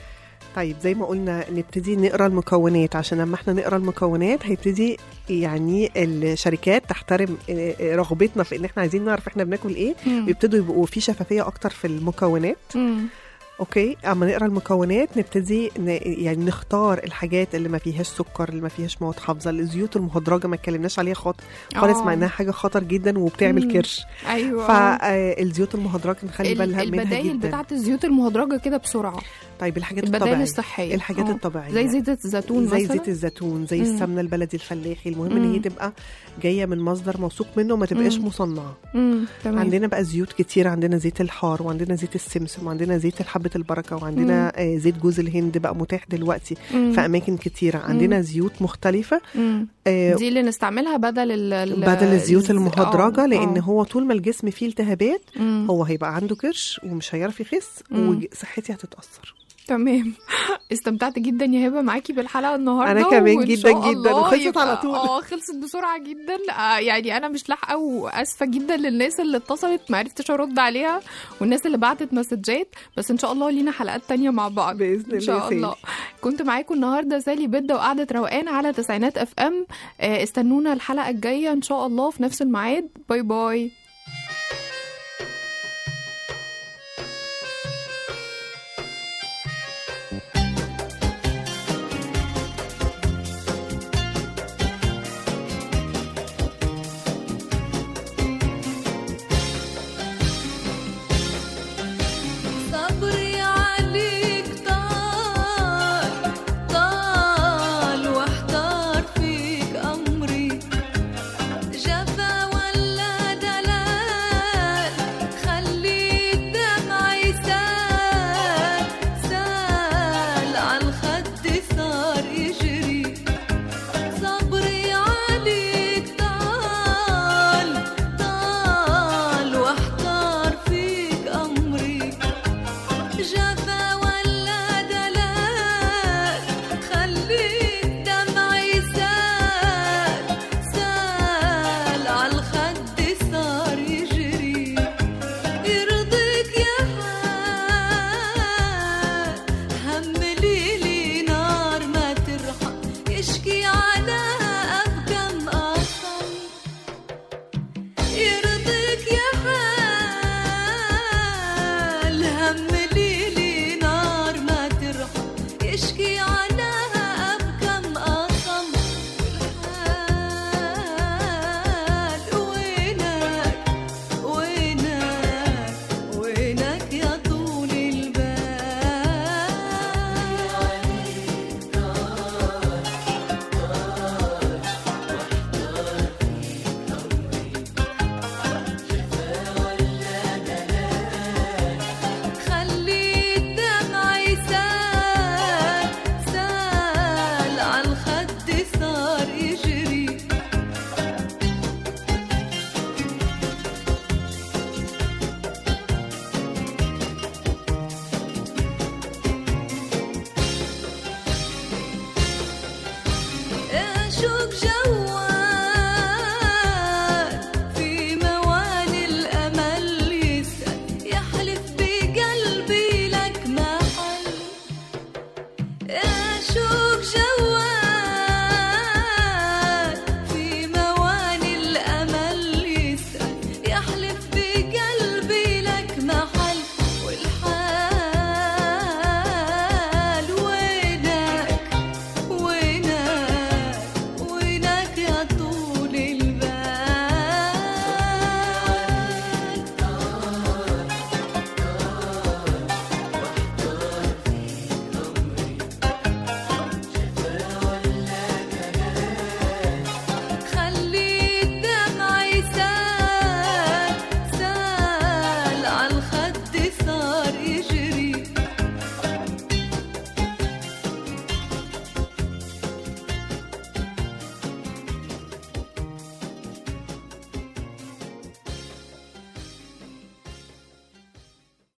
طيب زي ما قلنا نبتدي نقرا المكونات عشان لما احنا نقرا المكونات هيبتدي يعني الشركات تحترم آه، آه، رغبتنا في ان احنا عايزين نعرف احنا بناكل ايه مم. ويبتدوا يبقوا في شفافيه اكتر في المكونات مم. اوكي اما نقرا المكونات نبتدي ن... يعني نختار الحاجات اللي ما فيهاش سكر اللي ما فيهاش مواد حافظه الزيوت المهدرجه ما اتكلمناش عليها خالص خالص آه. مع انها حاجه خطر جدا وبتعمل مم. كرش ايوه فالزيوت المهدرجه نخلي ال- بالها منها البدايل جدا بتاعت الزيوت المهدرجه كده بسرعه طيب الحاجات البدايل الطبيعيه الصحيه الحاجات آه. الطبيعيه زي زيت الزيتون زي مثلا زيت الزيتون زي مم. السمنه البلدي الفلاحي المهم ان هي مم. تبقى جايه من مصدر موثوق منه وما تبقاش مم. مصنعه مم. تمام عندنا بقى زيوت كتير عندنا زيت الحار وعندنا زيت السمسم وعندنا زيت حبة البركة وعندنا آه، زيت جوز الهند بقى متاح دلوقتي مم. في أماكن كتيرة عندنا زيوت مختلفة مم. آه، دي اللي نستعملها بدل ال ال- بدل الزيوت الز- المهدرجة آه، لأن آه. هو طول ما الجسم فيه التهابات مم. هو هيبقى عنده كرش ومش هيعرف يخس مم. وصحتي هتتأثر تمام استمتعت جدا يا هبه معاكي بالحلقه النهارده أنا كمان وإن جدا شاء جدا، الله وخلصت يبقى- على طول. اه خلصت بسرعه جدا آه يعني انا مش لاحقه واسفه جدا للناس اللي اتصلت ما عرفتش ارد عليها والناس اللي بعتت مسجات بس ان شاء الله لينا حلقات تانية مع بعض بإذن ان شاء الله يا الله كنت معاكم النهارده سالي بده وقعده روقان على تسعينات اف ام آه استنونا الحلقه الجايه ان شاء الله في نفس الميعاد باي باي صبري عليك طال طال واحتار فيك أمري جفا ولا دلال خلي الدمع يسال سال عالخد صار يجري صبري عليك طال طال واحتار فيك أمري جفا ولا دلال خلي الدمع يسال سال عالخد صار يجري يرضيك يا حال هملي لي نار ما ترحم يشكي على أبكم أصم يرضيك يا حال هملي لي نار ما ترحم يشكي على أبكم أصم والحال وينك وينك وينك يا طول البال شوق